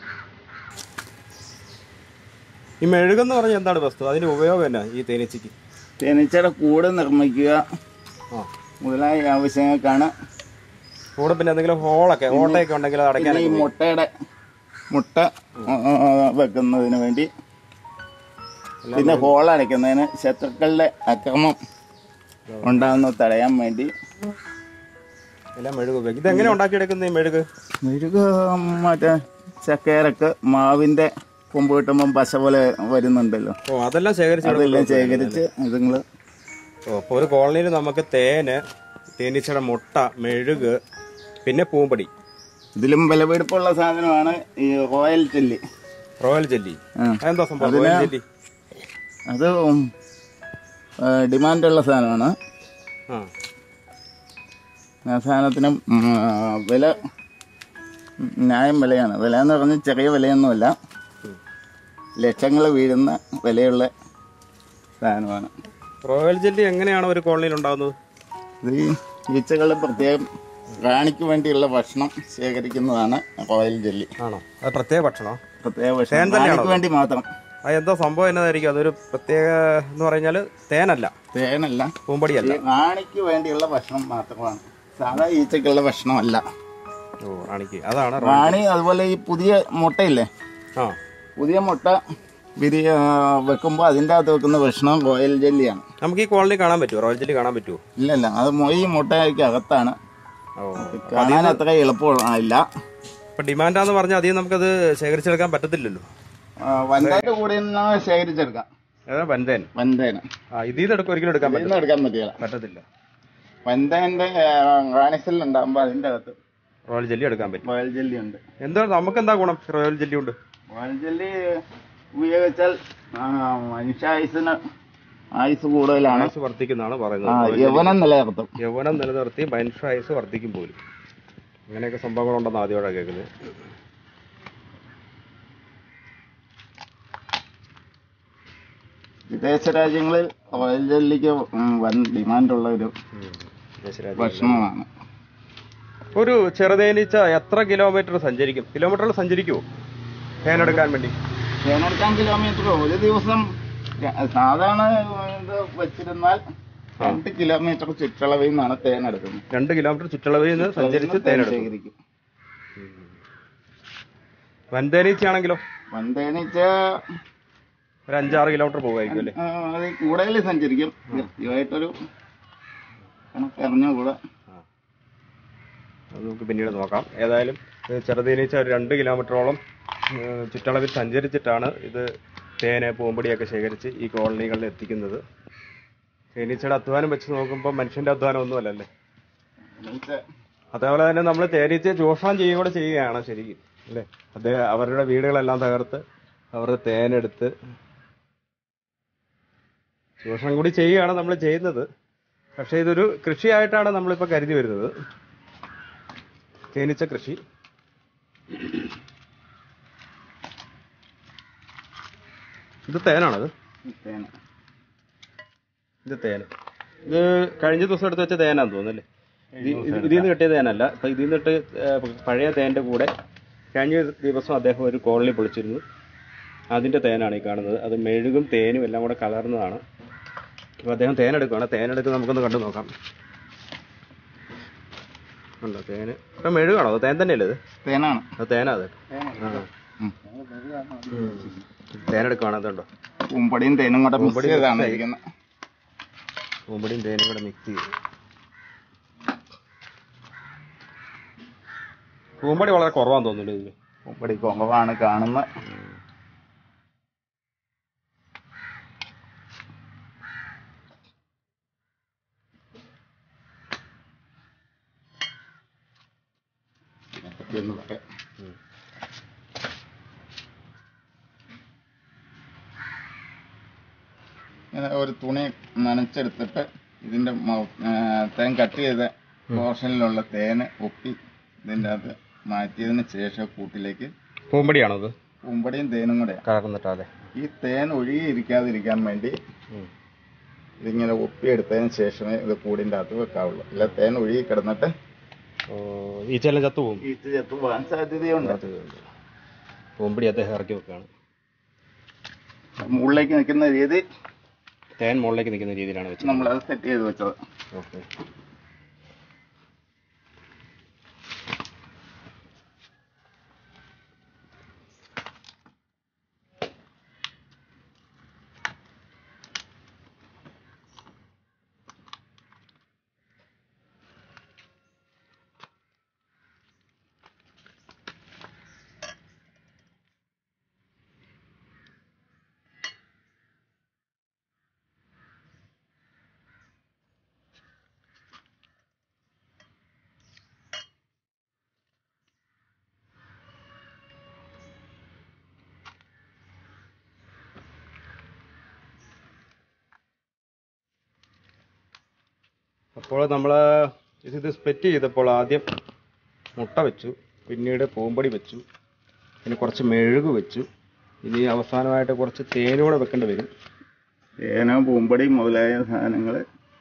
ഈ മെഴുകെന്ന് പറഞ്ഞാൽ എന്താണ് വസ്തു അതിന്റെ ഉപയോഗം എന്നാ ഈ തേനീച്ചയ്ക്ക് തേനീച്ചയുടെ കൂട് നിർമ്മിക്കുക ആ മുതലായ ആവശ്യങ്ങൾക്കാണ് കൂടെ പിന്നെ എന്തെങ്കിലും ഹോളൊക്കെ ഓട്ടയൊക്കെ ഉണ്ടെങ്കിൽ അത് പിന്നെ ഈ അടയ്ക്കാനൊക്കെ മുട്ടയുടെ മുട്ട ആ, ആ, വെക്കുന്നതിന് വേണ്ടി പിന്നെ ഹോൾ അടയ്ക്കുന്നതിന് ശത്രുക്കളുടെ അക്രമം ഉണ്ടാകുന്നത് തടയാൻ വേണ്ടി എല്ലാം മെഴുക് ഉപയോഗിക്കും ഇതെങ്ങനെ ഉണ്ടാക്കിയെടുക്കുന്ന ഈ മെഴുക് മെഴുക് മറ്റേ ചക്കയരക്ക് മാവിന്റെ കൊമ്പ് കിട്ടുമ്പം പശ പോലെ വരുന്നുണ്ടല്ലോ ഓ അതെല്ലാം ശേഖരിച്ച് അതെല്ലാം ശേഖരിച്ച് ഇതുങ്ങള് ഓ അപ്പോൾ ഒരു കോളനിയിൽ നമുക്ക് തേന് തേനീച്ചയുടെ മുട്ട മെഴുക് പിന്നെ പൂമ്പടി ഇതിലും വിലപിടിപ്പുള്ള സാധനമാണ് ഈ റോയൽ ചെല്ലി റോയൽ ജെല്ലി ആ. അതെന്താ സംഭവം റോയൽ ജെല്ലി അത് ഡിമാൻഡുള്ള സാധനമാണ് ആ ആ സാധനത്തിന് ഉം, ആ, വില ഉം, ന്യായം വിലയാണ് വില എന്ന് പറഞ്ഞാൽ ചെറിയ വിലയൊന്നുമല്ല ലക്ഷങ്ങൾ വീഴുന്ന വിലയുള്ള സാധനമാണ് റോയൽ ജെല്ലി എങ്ങനെയാണ് ഒരു കോളനിയിൽ ഉണ്ടാകുന്നത് ഇത് ഈ ഈച്ചകളുടെ പ്രത്യേകം റാണിക്ക് വേണ്ടിയുള്ള ഭക്ഷണം ശേഖരിക്കുന്നതാണ് റോയൽ ജെല്ലി ആണോ അത് പ്രത്യേക ഭക്ഷണോ പ്രത്യേക ഭക്ഷണം റാണിക്ക് വേണ്ടി മാത്രം അത് എന്തോ സംഭവം എന്നതായിരിക്കും അതൊരു പ്രത്യേക എന്ന് പറഞ്ഞാല് തേനല്ല തേനല്ല പൂമ്പടിയല്ല ഈ റാണിക്ക് വേണ്ടിയുള്ള ഭക്ഷണം മാത്രമാണ് സാധാ ഈച്ചക്കുള്ള ഭക്ഷണമല്ല ഓ റാണിക്ക് അതാണ് റോ- റാണി അതുപോലെ ഈ പുതിയ മുട്ടയില്ലേ ആ പുതിയ മുട്ട ബിരി വെക്കുമ്പോൾ അതിൻ്റെ അകത്ത് വെക്കുന്ന ഭക്ഷണം റോയൽ ജെല്ലിയാണ് നമുക്ക് ഈ കോളനി കാണാൻ പറ്റുമോ റോയൽ ജെല്ലി കാണാൻ പറ്റുമോ ഇല്ലല്ല അത് മൊ- ഈ മുട്ടയ്ക്ക് അകത്താണ് ഓ കാണാൻ അത്ര എളുപ്പമില്ല ഇപ്പൊ ഡിമാൻഡാന്ന് പറഞ്ഞാൽ അധികം നമുക്കത് ശേഖരിച്ചെടുക്കാൻ പറ്റത്തില്ലല്ലോ വൻതേൻ്റെ കൂടെ നിന്ന് ശേഖരിച്ചെടുക്കാം ഏതാ വൻതേൻ വൻതേന ആ ഇതിൽ നിന്ന് എടുക്കും ഒരിക്കലും എടുക്കാൻ ഇതിൽ നിന്ന് എടുക്കാൻ പറ്റില്ല പറ്റത്തില്ല വൻതേൻ്റെ കാണിസൽ ഉണ്ടാകുമ്പോൾ അതിൻ്റെ അകത്ത് റോയൽ ജെല്ലി എടുക്കാൻ പറ്റും റോയൽ ജെല്ലി ഉണ്ട് എന്താ നമുക്ക് എന്താ ഗുണം റോയൽ ജെല്ലി കൊണ്ട് റോയൽ ജെല്ലി ഉപയോഗിച്ചാൽ ആ, മനുഷ്യായുസിന് ആയുസ് കൂടുതലാണ് ആയുസ് വർദ്ധിക്കുന്നതാണ് ആ, പറയുന്നത് യൗവനം നിലനിർത്തും യൗവനം നിലനിർത്തി മനുഷ്യായുസ് വർദ്ധിക്കും പോലും അങ്ങനെയൊക്കെ സംഭവങ്ങളുണ്ടെന്ന് ആദ്യമായിട്ടാണ് കേൾക്കുന്നത് വിദേശ രാജ്യങ്ങളിൽ റോയൽ ജെല്ലിക്ക് ഉം, വൻ ഡിമാൻഡുള്ള ഒരു ഭക്ഷണമാണ് ഒരു ചെറുതേനീച്ച എത്ര കിലോമീറ്റർ സഞ്ചരിക്കും കിലോമീറ്ററിൽ സഞ്ചരിക്കുമോ തേനെടുക്കാൻ വേണ്ടി തേനെടുക്കാൻ കിലോമീറ്റർ ഒരു ദിവസം ര- സാധാരണ ഇത് വെച്ചിരുന്നാൽ രണ്ട് കിലോമീറ്റർ ചുറ്റളവിൽ നിന്നാണ് തേനെടുക്കുന്നത് രണ്ട് കിലോമീറ്റർ ചുറ്റളവിൽ നിന്ന് സഞ്ചരിച്ച് തേനെടുക്കും ശേഖരിക്കും വൻതേനീച്ചയാണെങ്കിലോ വൻതേനീച്ച ഒരു അഞ്ചാറ് കിലോമീറ്റർ പോകുമായിരിക്കും അല്ലേ ആ, അത് കൂടുതൽ സഞ്ചരിക്കും കൃത്യമായിട്ടൊരു കണക്ക് അറിഞ്ഞുകൂടാ അത് നമുക്ക് പിന്നീട് നോക്കാം ഏതായാലും ഇത് ചെറുതേനീച്ച ഒരു രണ്ട് കിലോമീറ്ററോളം ഏഹ്, ചുറ്റളവിൽ സഞ്ചരിച്ചിട്ടാണ് ഇത് തേന് പൂമ്പൊടിയൊക്കെ ശേഖരിച്ച് ഈ കോളനികളിൽ എത്തിക്കുന്നത് തേനീച്ചയുടെ അധ്വാനം വെച്ച് നോക്കുമ്പോൾ മനുഷ്യന്റെ അധ്വാനം ഒന്നുമല്ലല്ലേ തേനീച്ച അതേപോലെ തന്നെ നമ്മൾ തേനീച്ചയെ ചൂഷണം ചെയ്യുക കൂടെ ചെയ്യുകയാണ് ശരിക്കും അല്ലേ അദ്ദേഹം അവരുടെ വീടുകളെല്ലാം തകർത്ത് അവരുടെ തേനെടുത്ത് ചൂഷണം കൂടി ചെയ്യുകയാണ് നമ്മൾ ചെയ്യുന്നത് പക്ഷേ ഇതൊരു കൃഷിയായിട്ടാണ് നമ്മളിപ്പോൾ കരുതി വരുന്നത് തേനീച്ച കൃഷി ഇത് തേനാണത് തേന ഇത് തേൻ ഇത് കഴിഞ്ഞ ദിവസം എടുത്ത് വെച്ച തേനാന്ന് തോന്നുന്നല്ലേ ഇതിൽ നിന്ന് കിട്ടിയ തേനല്ല അപ്പൊ ഇതിൽ നിന്നിട്ട് ഏഹ്, പഴയ തേന്റെ കൂടെ കഴിഞ്ഞ ദിവസം അദ്ദേഹം ഒരു കോളനി പൊളിച്ചിരുന്നു അതിന്റെ തേനാണ് ഈ കാണുന്നത് അത് മെഴുകും തേനും എല്ലാം കൂടെ കലർന്നതാണ് അപ്പൊ അദ്ദേഹം തേനെടുക്കുകയാണ് തേനെടുത്ത് നമുക്കൊന്ന് കണ്ടു നോക്കാം ഉണ്ടോ തേന് ഇപ്പൊ മെഴുകാണോ അത് തേൻ തന്നെയല്ലേ ഇത് തേനാണ് അത് തേനാ അത് ആ. ഉം. തേനെടുക്കുകയാണ് അതുണ്ടോ പൂമ്പടിയും തേനും കൂടെ മിക്സ് ചെയ്താണ് ഇരിക്കുന്നത് പൂമ്പടിയും തേനും കൂടെ മിക്സ് ചെയ്ത് പൂമ്പടി വളരെ കുറവാന്ന് തോന്നുന്നു ഇതില് പൂമ്പടി കുറവാണ് കാണുന്നത് ഇതിനെപ്പറ്റിയൊന്ന് പറയാം. ഇങ്ങനെ ഒരു തുണി നനച്ചെടുത്തിട്ട് ഇതിന്റെ മൗ- ആ, തേൻ കട്ട് ചെയ്ത പോർഷനിലുള്ള തേന് ഒപ്പി ഇതിന്റെ അകത്ത് മാറ്റിയതിന് ശേഷം കൂട്ടിലേക്ക് പൂമ്പടിയാണോ അത് പൂമ്പടിയും തേനും കൂടെ കലർന്നിട്ടാതെ ഈ തേൻ ഒഴുകിയിരിക്കാതിരിക്കാൻ വേണ്ടി ഇതിങ്ങനെ ഒപ്പിയെടുത്തതിന് ശേഷമേ ഇത് കൂടിന്റെ അകത്ത് വെക്കാവുള്ളൂ ഇല്ല തേൻ ഒഴുകി കിടന്നിട്ട് ഈ ചെല്ലം ചത്തുപോകും ഈച്ച ചത്തു പോകാൻ സാധ്യതയുണ്ട് പൂമ്പടി അദ്ദേഹം ഇറക്കി വെക്കുകയാണ് മുകളിലേക്ക് നിൽക്കുന്ന രീതി തേൻ മുകളിലേക്ക് നിൽക്കുന്ന രീതിയിലാണ് വെച്ചത് നമ്മളത് സെറ്റ് ചെയ്ത് വെച്ചത് ഓക്കെ അപ്പോൾ നമ്മൾ ഇത് സ്പ്ലിറ്റ് ചെയ്തപ്പോൾ ആദ്യം മുട്ട വെച്ചു പിന്നീട് പൂമ്പടി വെച്ചു പിന്നെ കുറച്ച് മെഴുക് വെച്ചു ഇനി അവസാനമായിട്ട് കുറച്ച് തേനൂടെ വെക്കേണ്ടി വരും തേന പൂമ്പടി മുതലായ സാധനങ്ങൾ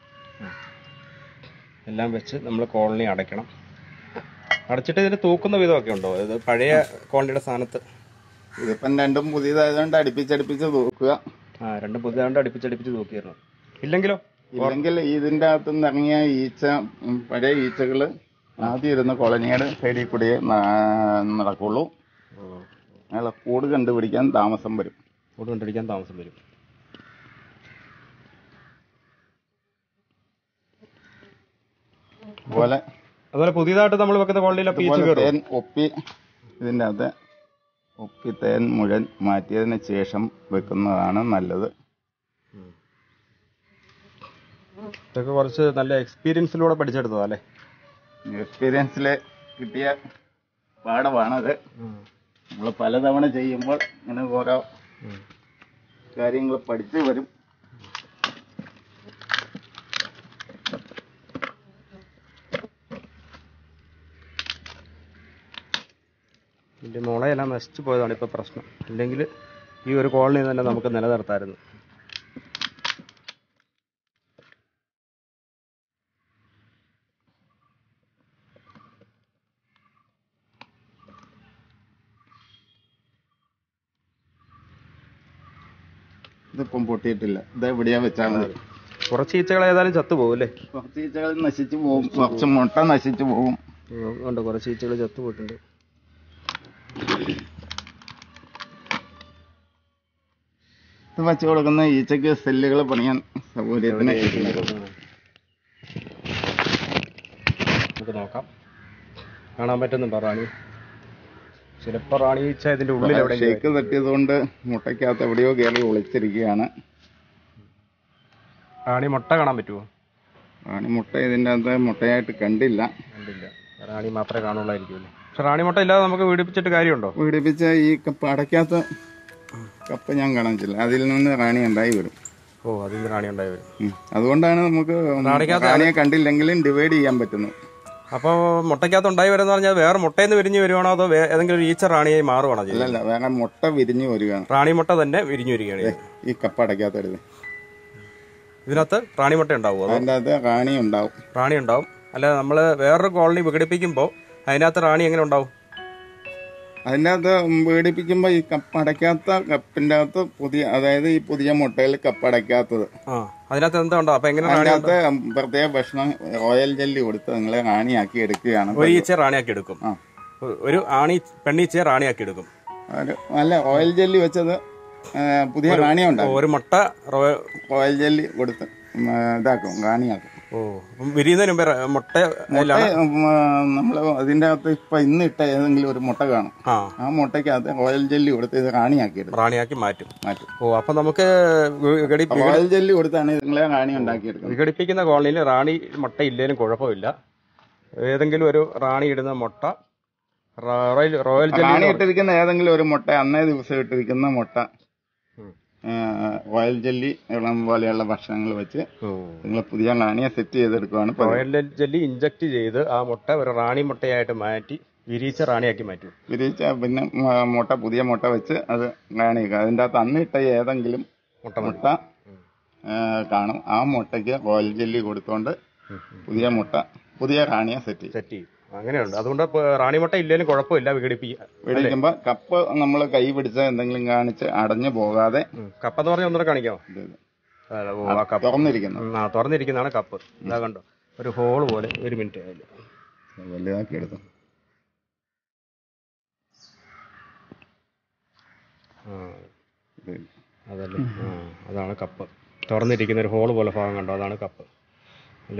എല്ലാം വെച്ച് നമ്മൾ കോളനി അടയ്ക്കണം അടച്ചിട്ട് ഇതിന് തൂക്കുന്ന വിധമൊക്കെ ഉണ്ടോ ഇത് പഴയ കോളനിയുടെ സ്ഥാനത്ത് ഇതിപ്പം രണ്ടും പുതിയതായതുകൊണ്ട് അടുപ്പിച്ചടുപ്പിച്ച് തൂക്കുക ആ രണ്ടും പുതിയതാണ്ട് അടുപ്പിച്ചടുപ്പിച്ച് തൂക്കിയിരുന്നു ഇല്ലെങ്കിലോ ഇല്ലെങ്കിൽ ഇതിന്റെ അകത്ത് നിന്ന് ഇറങ്ങിയ ഈച്ച ഉം, പഴയ ഈച്ചകള് ആദ്യം ഇരുന്ന കോളനിയുടെ സൈഡിൽ കൂടിയേ ന- നടക്കുള്ളൂ അയാളെ കൂട് കണ്ടുപിടിക്കാൻ താമസം വരും കൂട് കണ്ടുപിടിക്കാൻ താമസം വരും അതുപോലെ അതുപോലെ പുതിയതായിട്ട് നമ്മൾ വെക്കുന്ന കോളനിയിലെ പീച്ച് ഇതുപോലെ കയറും തേൻ ഒപ്പി ഇതിൻ്റെ അകത്ത് ഒപ്പി തേൻ മുഴുവൻ മാറ്റിയതിന് ശേഷം വെക്കുന്നതാണ് നല്ലത് ഇതൊക്കെ കുറച്ച് നല്ല എക്സ്പീരിയൻസിലൂടെ പഠിച്ചെടുത്തതാ അല്ലേ എക്സ്പീരിയൻസിൽ കിട്ടിയ പാഠമാണത് നമ്മൾ പലതവണ ചെയ്യുമ്പോൾ ഇങ്ങനെ ഓരോ കാര്യങ്ങൾ പഠിച്ചു വരും ഇതിന്റെ മുളയെല്ലാം നശിച്ചു പോയതാണ് ഇപ്പൊ പ്രശ്നം ഇല്ലെങ്കിൽ ഈ ഒരു കോളനി തന്നെ നമുക്ക് നിലനിർത്തായിരുന്നു ഇതിപ്പം പൊട്ടിയിട്ടില്ല ഇത് എവിടെയാ വെച്ചാൽ മതി കുറച്ച് ഈച്ചകൾ ഏതായാലും ചത്തുപോകും അല്ലേ കുറച്ച് ഈച്ചകൾ നശിച്ചു പോകും കുറച്ച് മുട്ട നശിച്ചു പോകും ഉം, ഉണ്ട് കുറച്ച് ഈച്ചകൾ ചത്തുപോയിട്ടുണ്ട് ഇത് വെച്ച് കൊടുക്കുന്ന ഈച്ചക്ക് സെല്ലുകൾ പണിയാൻ സൗകര്യത്തിന് നമുക്ക് നോക്കാം കാണാൻ പറ്റുന്നുണ്ടോ റാണി ചിലപ്പോ റാണി ഈച്ച ഇതിന്റെ ഉള്ളിൽ എവിടെ ഷേക്ക് തട്ടിയതുകൊണ്ട് മുട്ടയ്ക്കകത്ത് എവിടെയോ കയറി ഒളിച്ചിരിക്കുകയാണ് റാണി മുട്ട കാണാൻ പറ്റുമോ റാണി മുട്ട ഇതിൻ്റെ അകത്ത് മുട്ടയായിട്ട് കണ്ടില്ല കണ്ടില്ല റാണി മാത്രമേ കാണുള്ളായിരിക്കും അല്ലേ പക്ഷെ റാണി മുട്ട ഇല്ലാതെ നമുക്ക് വീടിപ്പിച്ചിട്ട് കാര്യമുണ്ടോ പീഡിപ്പിച്ച ഈ കപ്പ അടയ്ക്കാത്ത കപ്പ ഞാൻ കാണിച്ചില്ല അതിൽ നിന്ന് റാണി ഉണ്ടായി വരും ഓ അതിൽ നിന്ന് റാണി ഉണ്ടായി വരും ഉം. അതുകൊണ്ടാണ് നമുക്ക് റാണിക്കകത്ത് റാണിയെ കണ്ടില്ലെങ്കിലും ഡിവൈഡ് ചെയ്യാൻ പറ്റുന്നു അപ്പോൾ മുട്ടയ്ക്കകത്ത് ഉണ്ടായി വരുന്ന പറഞ്ഞാൽ വേറെ മുട്ടയിൽ നിന്ന് വിരിഞ്ഞ് വരുവാണോ അതോ വേ- ഏതെങ്കിലും ഒരു ഈച്ച റാണിയായി മാറുവാണോ ചെയ്യുന്നത് അല്ലല്ല വേറെ മുട്ട വിരിഞ്ഞു വരികയാണ് റാണി മുട്ട തന്നെ വിരിഞ്ഞു വരികയാണ് ചെയ്യുന്നത്. ഈ കപ്പ അടയ്ക്കാത്തരുത് ഇതിനകത്ത് റാണി മുട്ട ഉണ്ടാവുമോ അതോ അതിൻ്റെ അകത്ത് റാണി ഉണ്ടാവും റാണി ഉണ്ടാവും അല്ല നമ്മൾ വേറൊരു കോളനി വിഘടിപ്പിക്കുമ്പോൾ അതിനകത്ത് റാണി എങ്ങനെ ഉണ്ടാവും അതിൻ്റെ അകത്ത് പീഡിപ്പിക്കുമ്പോൾ ഈ കപ്പ അടയ്ക്കാത്ത കപ്പിൻ്റെ അകത്ത് പുതിയ അതായത് ഈ പുതിയ മുട്ടയിൽ കപ്പ അടയ്ക്കാത്തത് ആ അതിനകത്ത് എന്താ ഉണ്ടാവും അപ്പൊ എങ്ങനെ റാണി അതിൻ്റെ അകത്ത് പ്രത്യേക ഭക്ഷണം റോയൽ ജെല്ലി കൊടുത്ത് നിങ്ങളെ റാണിയാക്കി എടുക്കുകയാണ് ഒരു ഈച്ച റാണിയാക്കി എടുക്കും ആ ഒരു ആണി പെണ്ണീച്ചയെ റാണിയാക്കി എടുക്കും ഒരു അല്ല റോയൽ ജെല്ലി വെച്ചത് ആ, പുതിയ റാണിയ ഉണ്ടാവും ഒരു മുട്ട റോ- റോയൽ ജെല്ലി കൊടുത്ത് ഉം, ഇതാക്കും റാണിയാക്കും ഓ അപ്പം വിരിയുന്നതിന് മുമ്പേ റ- മുട്ട അതിലാണ് നമ്മൾ അതിൻ്റെ അകത്ത് ഇപ്പൊ ഇന്ന് ഇട്ട ഏതെങ്കിലും ഒരു മുട്ട കാണും ആ ആ മുട്ടയ്ക്കകത്ത് റോയൽ ജെല്ലി കൊടുത്ത് ഇത് റാണിയാക്കി എടുക്കും റാണിയാക്കി മാറ്റും മാറ്റും ഓ അപ്പൊ നമുക്ക് വിഘടി- റോയൽ ജെല്ലി കൊടുത്താണ് നിങ്ങളെ റാണി ഉണ്ടാക്കിയെടുക്കുന്നത് വിഘടിപ്പിക്കുന്ന കോളനിയിൽ റാണി മുട്ട ഇല്ലേലും കുഴപ്പമില്ല ഏതെങ്കിലും ഒരു റാണി ഇടുന്ന മുട്ട റോയൽ റോയൽ ജെല്ലി റാണി ഇട്ടിരിക്കുന്ന ഏതെങ്കിലും ഒരു മുട്ട അന്നേ ദിവസം ഇട്ടിരിക്കുന്ന മുട്ട ഉം. ആ, റോയൽ ജെല്ലി ഇളം പോലെയുള്ള ഭക്ഷണങ്ങൾ വെച്ച് ഓ. നിങ്ങൾ പുതിയ റാണിയെ സെറ്റ് ചെയ്തെടുക്കുകയാണ് പതിവ്. റോയൽ ജെല്ലി ഇഞ്ചക്ട് ചെയ്ത് ആ മുട്ട ഒരു റാണി മുട്ടയായിട്ട് മാറ്റി വിരിയിച്ച റാണിയാക്കി മാറ്റും വിരിയിച്ച പിന്നെ മ- മുട്ട പുതിയ മുട്ട വെച്ച് അത് റാണിയാക്കുക അതിൻ്റെ അകത്ത് അന്ന് ഇട്ട ഏതെങ്കിലും മുട്ട മതി. മുട്ട ആ, കാണും ആ മുട്ടയ്ക്ക് റോയൽ ജെല്ലി കൊടുത്തുകൊണ്ട് പുതിയ മുട്ട പുതിയ റാണിയെ സെറ്റ് ചെയ്യും സെറ്റ് ചെയ്യും അങ്ങനെയുണ്ട് അതുകൊണ്ട് ഇപ്പൊ റാണി മുട്ട ഇല്ലേലും കുഴപ്പമില്ല വിഘടിപ്പിക്കുക മേടിക്കുമ്പോൾ കപ്പ് നമ്മൾ കൈ പിടിച്ച എന്തെങ്കിലും കാണിച്ച് അടഞ്ഞു പോകാതെ ഉം. കപ്പ് എന്ന് പറഞ്ഞാൽ ഒന്നുകൂടെ കാണിക്കാമോ ഇത് ഇത് ആ, ഓ, ആ കപ്പ് തുറന്നിരിക്കുന്നു ഉം, ആ തുറന്നിരിക്കുന്നതാണ് കപ്പ് ഇതാ കണ്ടോ ഒരു ഹോൾ പോലെ ഒരു മിനിറ്റ് അതിൽ വലുതാക്കി എടുത്തു ഇത് അതല്ലേ ആ അതാണ് കപ്പ് തുറന്നിരിക്കുന്ന ഒരു ഹോൾ പോലെ ഭാഗം കണ്ടോ അതാണ് കപ്പ് അല്ലേ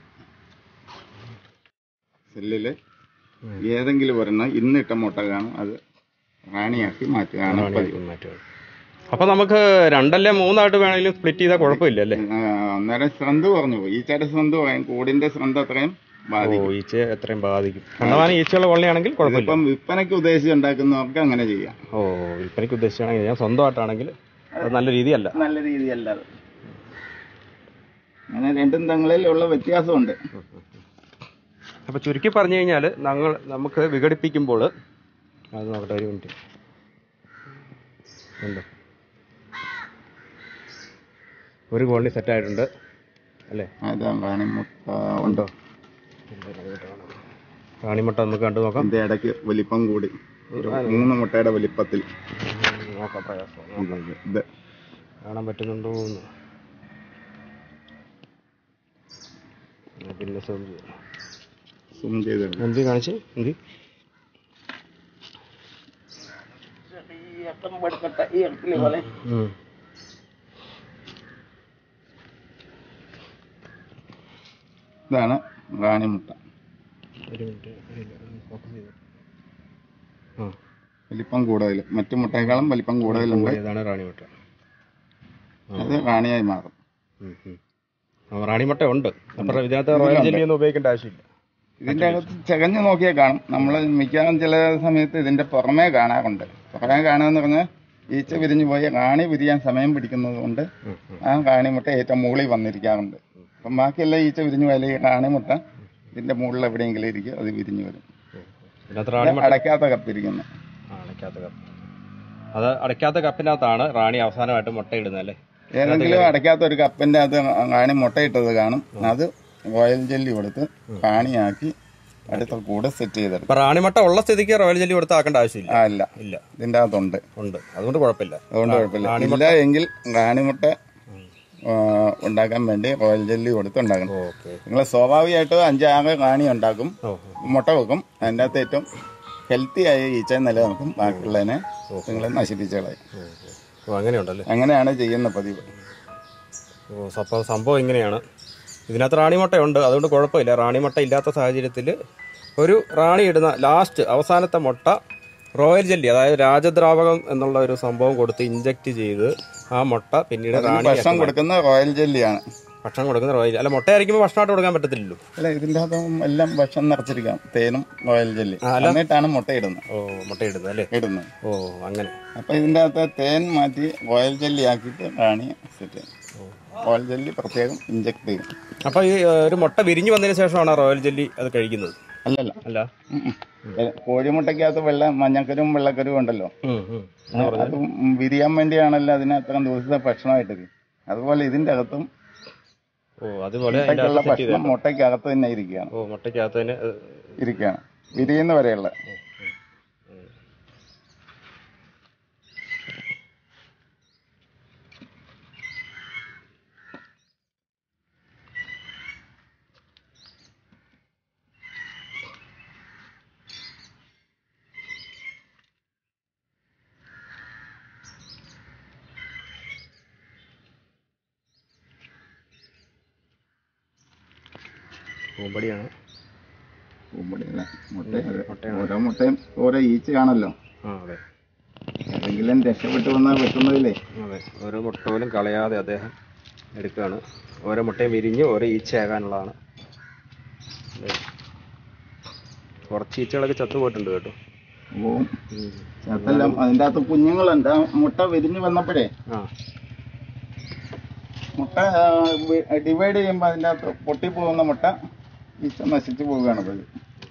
സെല്ലില് ഏതെങ്കിലും ഒരെണ്ണം ഇന്നിട്ട മുട്ട കാണും അത് റാണിയാക്കി മാറ്റുകയാണ് പതിവ്. റാണിയാക്കി മാറ്റുക അപ്പൊ നമുക്ക് രണ്ടല്ലേ മൂന്നായിട്ട് വേണമെങ്കിലും സ്പ്ലിറ്റ് ചെയ്താൽ കുഴപ്പമില്ല അല്ലേ ആ, അന്നേരം ശ്രദ്ധ കുറഞ്ഞു പോയി ഈച്ചയുടെ ശ്രദ്ധ കുറയും കൂടിന്റെ ശ്രദ്ധ അത്രയും ഓ ബാധിക്കും ഈച്ച എത്രയും ബാധിക്കും കണ്ടമാനം ഈച്ചയുള്ള കൊള്ളിയാണെങ്കിൽ കുഴപ്പമില്ല ഇപ്പം വിൽപ്പനയ്ക്ക് ഉദ്ദേശിച്ച് ഉണ്ടാക്കുന്നവർക്ക് അങ്ങനെ ചെയ്യാം ഓ വിൽപ്പനയ്ക്ക് ഉദ്ദേശിച്ചാണെങ്കിൽ ഞാൻ സ്വന്തമായിട്ടാണെങ്കിൽ അത് നല്ല രീതിയല്ല നല്ല രീതിയല്ല അത് അങ്ങനെ രണ്ടും തങ്ങളിലുള്ള വ്യത്യാസമുണ്ട് അപ്പൊ ചുരുക്കി പറഞ്ഞു കഴിഞ്ഞാൽ ഞങ്ങൾ നമുക്ക് വിഘടിപ്പിക്കുമ്പോൾ അത് നോക്കട്ടെ ഒരു മിനിറ്റ് ഉണ്ട് ഒരു കോളനി സെറ്റ് ആയിട്ടുണ്ട് അല്ലേ അതാ റാണിമുട്ട ഉണ്ടോ റാണിമുട്ട നമുക്ക് കണ്ടു നോക്കാം ഇതിന്റെ ഇടയ്ക്ക് വലിപ്പം കൂടി ഒരു മൂന്ന് മുട്ടയുടെ വലിപ്പത്തിൽ ഉം, നോക്കാം പ്രയാസം ഇത് ഇത് ഇത് കാണാൻ പറ്റുന്നുണ്ടോ എന്ന് ആ, പിന്നെ zoom ചെയ്യാം. സൂം ചെയ്തെടുക്കും എന്ത് കാണിച്ച് എന്ത് ഇറക്കം എടുക്കട്ടെ ഈ ഇറക്കില് പോലെ ഉം. ഇതാണ് റാണിമുട്ട ഒരു മിനിറ്റ് ഇല്ല, ഒന്ന് focus ചെയ്തോ. ആ വലിപ്പം കൂടുതൽ മറ്റു മുട്ടയേക്കാളും വലിപ്പം കൂടുതലുണ്ട് ഇതാണ് റാണിമുട്ട അത് റാണിയായി മാറും ഉം, ഉം. ആ, റാണിമുട്ട ഉണ്ട് അപ്പൊ ഇതിനകത്ത് റോയൽ ജെല്ലി ഒന്നും ഉപയോഗിക്കേണ്ട ആവശ്യമില്ല ഇതിന്റെ അകത്ത് ചകഞ്ഞ് നോക്കിയാൽ കാണും നമ്മൾ മിക്കവാറും ചില സമയത്ത് ഇതിന്റെ പുറമേ കാണാറുണ്ട് പുറമേ കാണുമെന്ന് പറഞ്ഞാൽ ഈച്ച വിരിഞ്ഞു പോയി റാണി വിരിയാൻ സമയം പിടിക്കുന്നത് കൊണ്ട് ഉം, ഉം. ആ റാണിമുട്ട ഏറ്റവും മുകളിൽ വന്നിരിക്കാറുണ്ട് അപ്പം ബാക്കിയെല്ലാം ഈച്ച വിരിഞ്ഞു പോയാൽ ഈ റാണിമുട്ട ഇതിന്റെ മുകളിൽ എവിടെയെങ്കിലും ഇരിക്കും അത് വിരിഞ്ഞു വരും ഇതിനകത്ത് റാണിമുട്ട അടയ്ക്കാത്ത കപ്പിരിക്കുന്നത് ആ, അടയ്ക്കാത്ത കപ്പ് അത് അടയ്ക്കാത്ത കപ്പിനകത്താണ് റാണി അവസാനമായിട്ട് മുട്ട ഇടുന്നത് അല്ലേ ഏതെങ്കിലും അടയ്ക്കാത്ത ഒരു കപ്പിന്റെ അകത്ത് റാണി മുട്ടയിട്ടത് കാണും അത് റോയൽ ജെല്ലി കൊടുത്ത് റാണിയാക്കി അടുത്ത കൂടെ സെറ്റ് ചെയ്തെടുക്കും ഇപ്പൊ റാണിമുട്ട ഉള്ള സ്ഥിതിക്ക് റോയൽ ജെല്ലി കൊടുത്ത് ആക്കേണ്ട ആവശ്യമില്ല ആ ഇല്ല ഇല്ല ഇതിന്റെ അകത്തുണ്ട് ഉണ്ട് അതുകൊണ്ട് കുഴപ്പമില്ല അതുകൊണ്ട് കുഴപ്പമില്ല ഇല്ല എങ്കിൽ റാണിമുട്ട ആ, ഉണ്ടാക്കാൻ വേണ്ടി റോയൽ ജെല്ലി കൊടുത്ത് ഉണ്ടാക്കണം ഓക്കെ നിങ്ങൾ സ്വാഭാവികമായിട്ട് അഞ്ചാറ് റാണി ഉണ്ടാക്കും ഓ മുട്ട വെക്കും അതിൻ്റെ അകത്ത് ഏറ്റവും ഹെൽത്തി ആയ ഈച്ച നിലനിൽക്കും ബാക്കിയുള്ളതിനെ നിങ്ങൾ നശിപ്പിച്ച് കളയും ഓ, ഓ. ഓ അങ്ങനെയുണ്ടല്ലേ അങ്ങനെയാണ് ചെയ്യുന്ന പതിവ് ഓ അപ്പോൾ സംഭവം ഇങ്ങനെയാണ് ഇതിനകത്ത് റാണിമുട്ട ഉണ്ട് അതുകൊണ്ട് കുഴപ്പമില്ല റാണിമുട്ട ഇല്ലാത്ത സാഹചര്യത്തിൽ ഒരു റാണി ഇടുന്ന ലാസ്റ്റ് അവസാനത്തെ മുട്ട റോയൽ ജെല്ലി അതായത് രാജദ്രാവകം എന്നുള്ള ഒരു സംഭവം കൊടുത്ത് ഇഞ്ചക്ട് ചെയ്ത് ആ മുട്ട പിന്നീട് റാണി ഭക്ഷണം കൊടുക്കുന്ന റോയൽ ജെല്ലിയാണ് ഭക്ഷണം കൊടുക്കുന്ന റോയൽ അല്ല മുട്ട ആയിരിക്കുമ്പോൾ ഭക്ഷണമായിട്ട് കൊടുക്കാൻ പറ്റത്തില്ലല്ലോ അല്ല ഇതിൻ്റെ അകത്തും എല്ലാം ഭക്ഷണം നിറച്ചിരിക്കാം തേനും റോയൽ ജെല്ലി ആ, അല്ല. എന്നിട്ടാണ് മുട്ട ഇടുന്നത് ഓ മുട്ട ഇടുന്നത് അല്ലേ ഇടുന്നത് ഓ അങ്ങനെ അപ്പൊ ഇതിൻ്റെ അകത്ത് തേൻ മാറ്റി റോയൽ ജെല്ലി ആക്കിയിട്ട് റാണി സെറ്റ് ചെയ്യും റോയൽ ജെല്ലി പ്രത്യേകം ഇഞ്ചക്ട് ചെയ്യും അപ്പോൾ ഈ ഏ, ഒരു മുട്ട വിരിഞ്ഞു വന്നതിന് ശേഷമാണ് റോയൽ ജെല്ലി അത് കഴിക്കുന്നത് അല്ലല്ല അല്ല ഉം ഉം. ഏ, കോഴിമുട്ടയ്ക്കകത്ത് വെള്ള മഞ്ഞക്കരും വെള്ളക്കരും ഉണ്ടല്ലോ ഉം, ഉം. അത് വിരിയാൻ വേണ്ടിയാണല്ലോ അതിന് അത്രയും ദിവസത്തെ ഭക്ഷണമായിട്ട് അതുപോലെ ഇതിന്റെ അകത്തും ഓ അതുപോലെ അതിൻ്റെ മുട്ടയ്ക്കുള്ള അകത്ത് സെറ്റ് ചെയ്ത് ഭക്ഷണം മുട്ടയ്ക്കകത്ത് തന്നെ ഇരിക്കുകയാണ് ഓ മുട്ടയ്ക്കകത്ത് തന്നെ ഏ, ഇരിക്കുകയാണ് വിരിയുന്ന വരെയുള്ള പൂമ്പടിയാണ് പൂമ്പടിയല്ല, മുട്ട ഓരോ മുട്ടയും ഓരോ ഈച്ചയാണല്ലോ ആ അതെ ഏതെങ്കിലും രക്ഷപ്പെട്ടു വന്നാൽ വെട്ടുന്നതിലേ അതെ ഓരോ മുട്ട പോലും കളയാതെ അദ്ദേഹം എടുക്കുകയാണ് ഓരോ മുട്ടയും വിരിഞ്ഞ് ഓരോ ഈച്ചയാകാനുള്ളതാണ് അതെ. കുറച്ച് ഈച്ചകളൊക്കെ ചത്തുപോയിട്ടുണ്ട് കേട്ടോ പോവും ഉം. ചത്തെല്ലാം അതിന്റെ അകത്ത് കുഞ്ഞുങ്ങളുണ്ട് ആ മുട്ട വിരിഞ്ഞു വന്നപ്പോഴേ ആ മുട്ട ഡിവൈഡ് ചെയ്യുമ്പോൾ അതിന്റെ അകത്ത് പൊട്ടിപ്പോകുന്ന മുട്ട ഈച്ച നശിച്ചു പോവുകയാണ് പതിവ്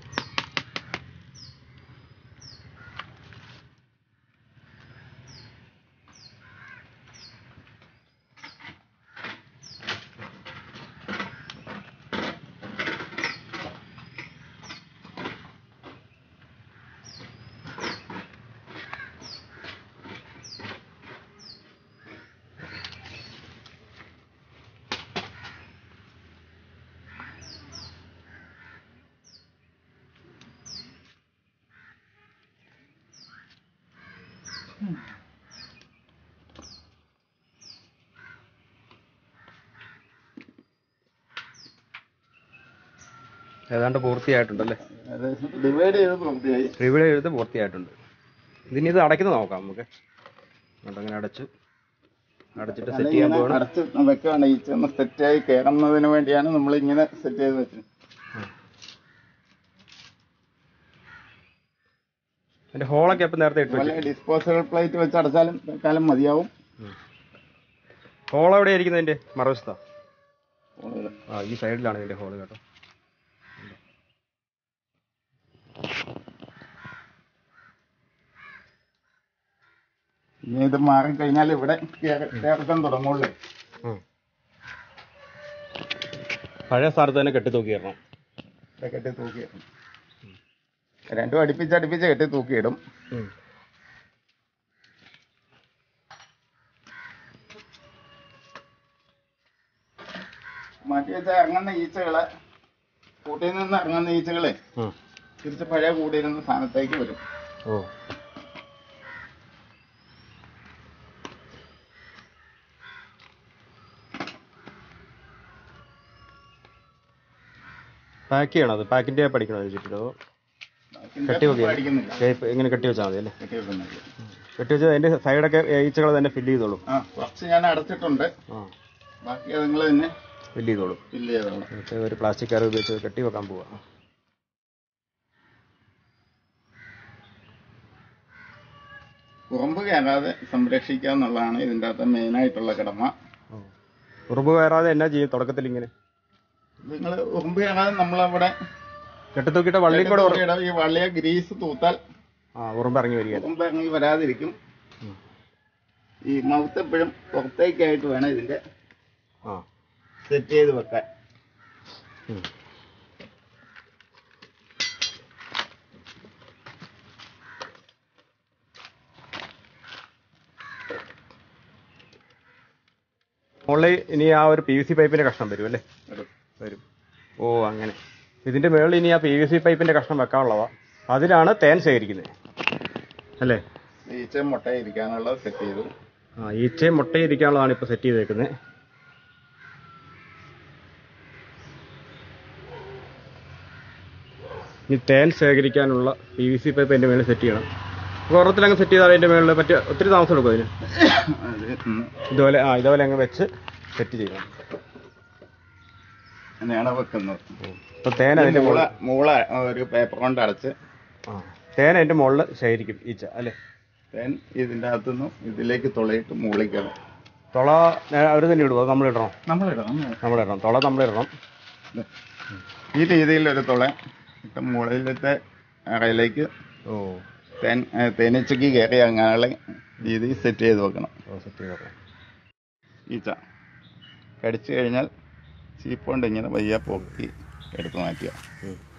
ഏതാണ്ട് പൂർത്തിയായിട്ടുണ്ടല്ലേ അത് ഡിവൈഡ് ചെയ്ത് പൂർത്തിയായി ഇവിടെ എഴുത്ത് പൂർത്തിയായിട്ടുണ്ട് ഇതിനി ഇത് അടയ്ക്കുന്നത് നോക്കാം നമുക്ക് എന്നിട്ട് അങ്ങനെ അടച്ചു അടച്ചിട്ട് സെറ്റ് ചെയ്യാൻ ഇങ്ങനെ പോകണം അടച്ച് വെക്കുകയാണ് ഈച്ച ഒന്ന് സെറ്റായി കയറുന്നതിന് വേണ്ടിയാണ് നമ്മൾ ഇങ്ങനെ സെറ്റ് ചെയ്ത് വെച്ചത് അതിന്റെ ഹോളൊക്കെ അപ്പം നേരത്തെ ഇട്ട് വെച്ചു അതുപോലെ ഡിസ്പോസബിൾ പ്ലേറ്റ് വെച്ച് അടച്ചാലും കാലം മതിയാവും ഹോൾ എവിടെ ആയിരിക്കുന്നത് അതിന്റെ മറുവശത്താ ആ ഈ സൈഡിലാണ് ഇതിന്റെ ഹോള് കേട്ടോ ഇനി ഇത് മാറിക്കഴിഞ്ഞാൽ ഇവിടെ കേറ- കേറക്കാൻ തുടങ്ങുള്ളൂ ഉം. പഴയ സ്ഥാനത്ത് തന്നെ കെട്ടി തൂക്കിയിടണം ഇവിടെ കെട്ടി തൂക്കിയിടും രണ്ടും അടുപ്പിച്ച് അടുപ്പിച്ച് കെട്ടി തൂക്കിയിടും ഉം. മാറ്റി വെച്ച ഇറങ്ങുന്ന ഈച്ചകളെ കൂട്ടിൽ നിന്ന് ഇറങ്ങുന്ന ഈച്ചകളെ ഉം. തിരിച്ച് പഴയ കൂടിയിരുന്ന സ്ഥാനത്തേക്ക് വരും ഓ പാക്ക് ചെയ്യണം അത് പാക്കിൻ്റെ പഠിക്കണോ വെച്ചിട്ട് അതോ കെട്ടി വെക്കുക അടിക്കുന്നില്ല ടേപ്പ് ഇങ്ങനെ കെട്ടി വെച്ചാൽ മതി അല്ലേ കെട്ടി വെക്കുന്നില്ല കെട്ടി വെച്ചാൽ അതിൻ്റെ സൈഡൊക്കെ ഈച്ചകൾ തന്നെ ഫില്ല് ചെയ്തോളും ആ കുറച്ച് ഞാൻ അടച്ചിട്ടുണ്ട് ആ ബാക്കി നിങ്ങൾ തന്നെ ഫില്ല് ചെയ്തോളും ഫില്ല് ചെയ്തോളാം എന്നിട്ട് ഒരു പ്ലാസ്റ്റിക് കയറി ഉപയോഗിച്ച് കെട്ടി വെക്കാൻ പോവാം ഉറമ്പ് കയറാതെ സംരക്ഷിക്കുക എന്നുള്ളതാണ് ഇതിൻ്റെ അകത്ത് മെയിനായിട്ടുള്ള കടമ ഉറുമ്പ് കയറാതെ എന്നാ ചെയ്യും തുടക്കത്തിൽ ഇങ്ങനെ നിങ്ങൾ ഉറുമ്പ് കയറാതെ നമ്മളവിടെ കെട്ടിത്തൂക്കിയിട്ട് വള്ളിയും കൂടെ ഉറ- ഈ വള്ളിയെ ഗ്രീസ് തൂത്താൽ ആ ഉറുമ്പ് ഇറങ്ങി വരിക ഉറുമ്പ് ഇറങ്ങി വരാതിരിക്കും ഈ മൗത്ത് എപ്പോഴും പുറത്തേക്കായിട്ട് വേണം ഇതിന്റെ ആ സെറ്റ് ചെയ്ത് വെക്കാൻ ഉം. മുകളിൽ ഇനി ആ ഒരു പി വി സി പൈപ്പിന്റെ കഷ്ണം വരും അല്ലേ വരും ഓ അങ്ങനെ ഇതിന്റെ മുകളിൽ ഇനി ആ പി വി സി പൈപ്പിന്റെ കഷ്ണം വെക്കാനുള്ളതാ അതിലാണ് തേൻ ശേഖരിക്കുന്നത് അല്ലേ ഈച്ച മുട്ടയിരിക്കാനുള്ളത് സെറ്റ് ചെയ്തു ആ ഈച്ചയും മുട്ടയും ഇരിക്കാനുള്ളതാണ് ഇപ്പൊ സെറ്റ് ചെയ്തേക്കുന്നത് ഇനി തേൻ ശേഖരിക്കാനുള്ള പി വി സി പൈപ്പ് അതിന്റെ മേളിൽ സെറ്റ് ചെയ്യണം ഒരെണ്ണത്തിൽ അങ്ങ് സെറ്റ് ചെയ്താൽ അതിന്റെ മേളിൽ പറ്റിയ ഒത്തിരി താമസം എടുക്കും അതിന് അത് ഉം. ഇതുപോലെ ആ ഇതുപോലെ അങ്ങ് വെച്ച് സെറ്റ് ചെയ്യണം അങ്ങനെയാണ് വെക്കുന്നത് അപ്പൊ തേൻ അതിന്റെ മൂള മുകളിൽ മൂള ഒരു പേപ്പർ കൊണ്ട് അടച്ച് ആ തേൻ അതിന്റെ മുകളിൽ ശേഖരിക്കും ഈച്ച അല്ലേ തേൻ ഇതിന്റെ അകത്തുനിന്ന് ഇതിലേക്ക് തുളയിട്ട് മൂളിക്കണം തുള അവർ തന്നെ ഇടുമോ നമ്മൾ ഇടണം നമ്മളിടണം നമ്മൾ ഇടണം തുള നമ്മൾ ഇടണം ഇത്. ഈ രീതിയിൽ ഒരു തുള ഇട്ട് മുകളിലത്തെ അറയിലേക്ക് ഓ തേൻ ഏ, തേനീച്ചയ്ക്ക് കയറി അങ്ങനെയുള്ള രീതി സെറ്റ് ചെയ്ത് വെക്കണം ഓ സെറ്റ് ചെയ്തോളാം ഈച്ച കടിച്ചു കഴിഞ്ഞാൽ ചീപ്പ് കൊണ്ട് ഇങ്ങനെ വയ്യ പൊക്കി എടുത്ത് മാറ്റുക ഉം.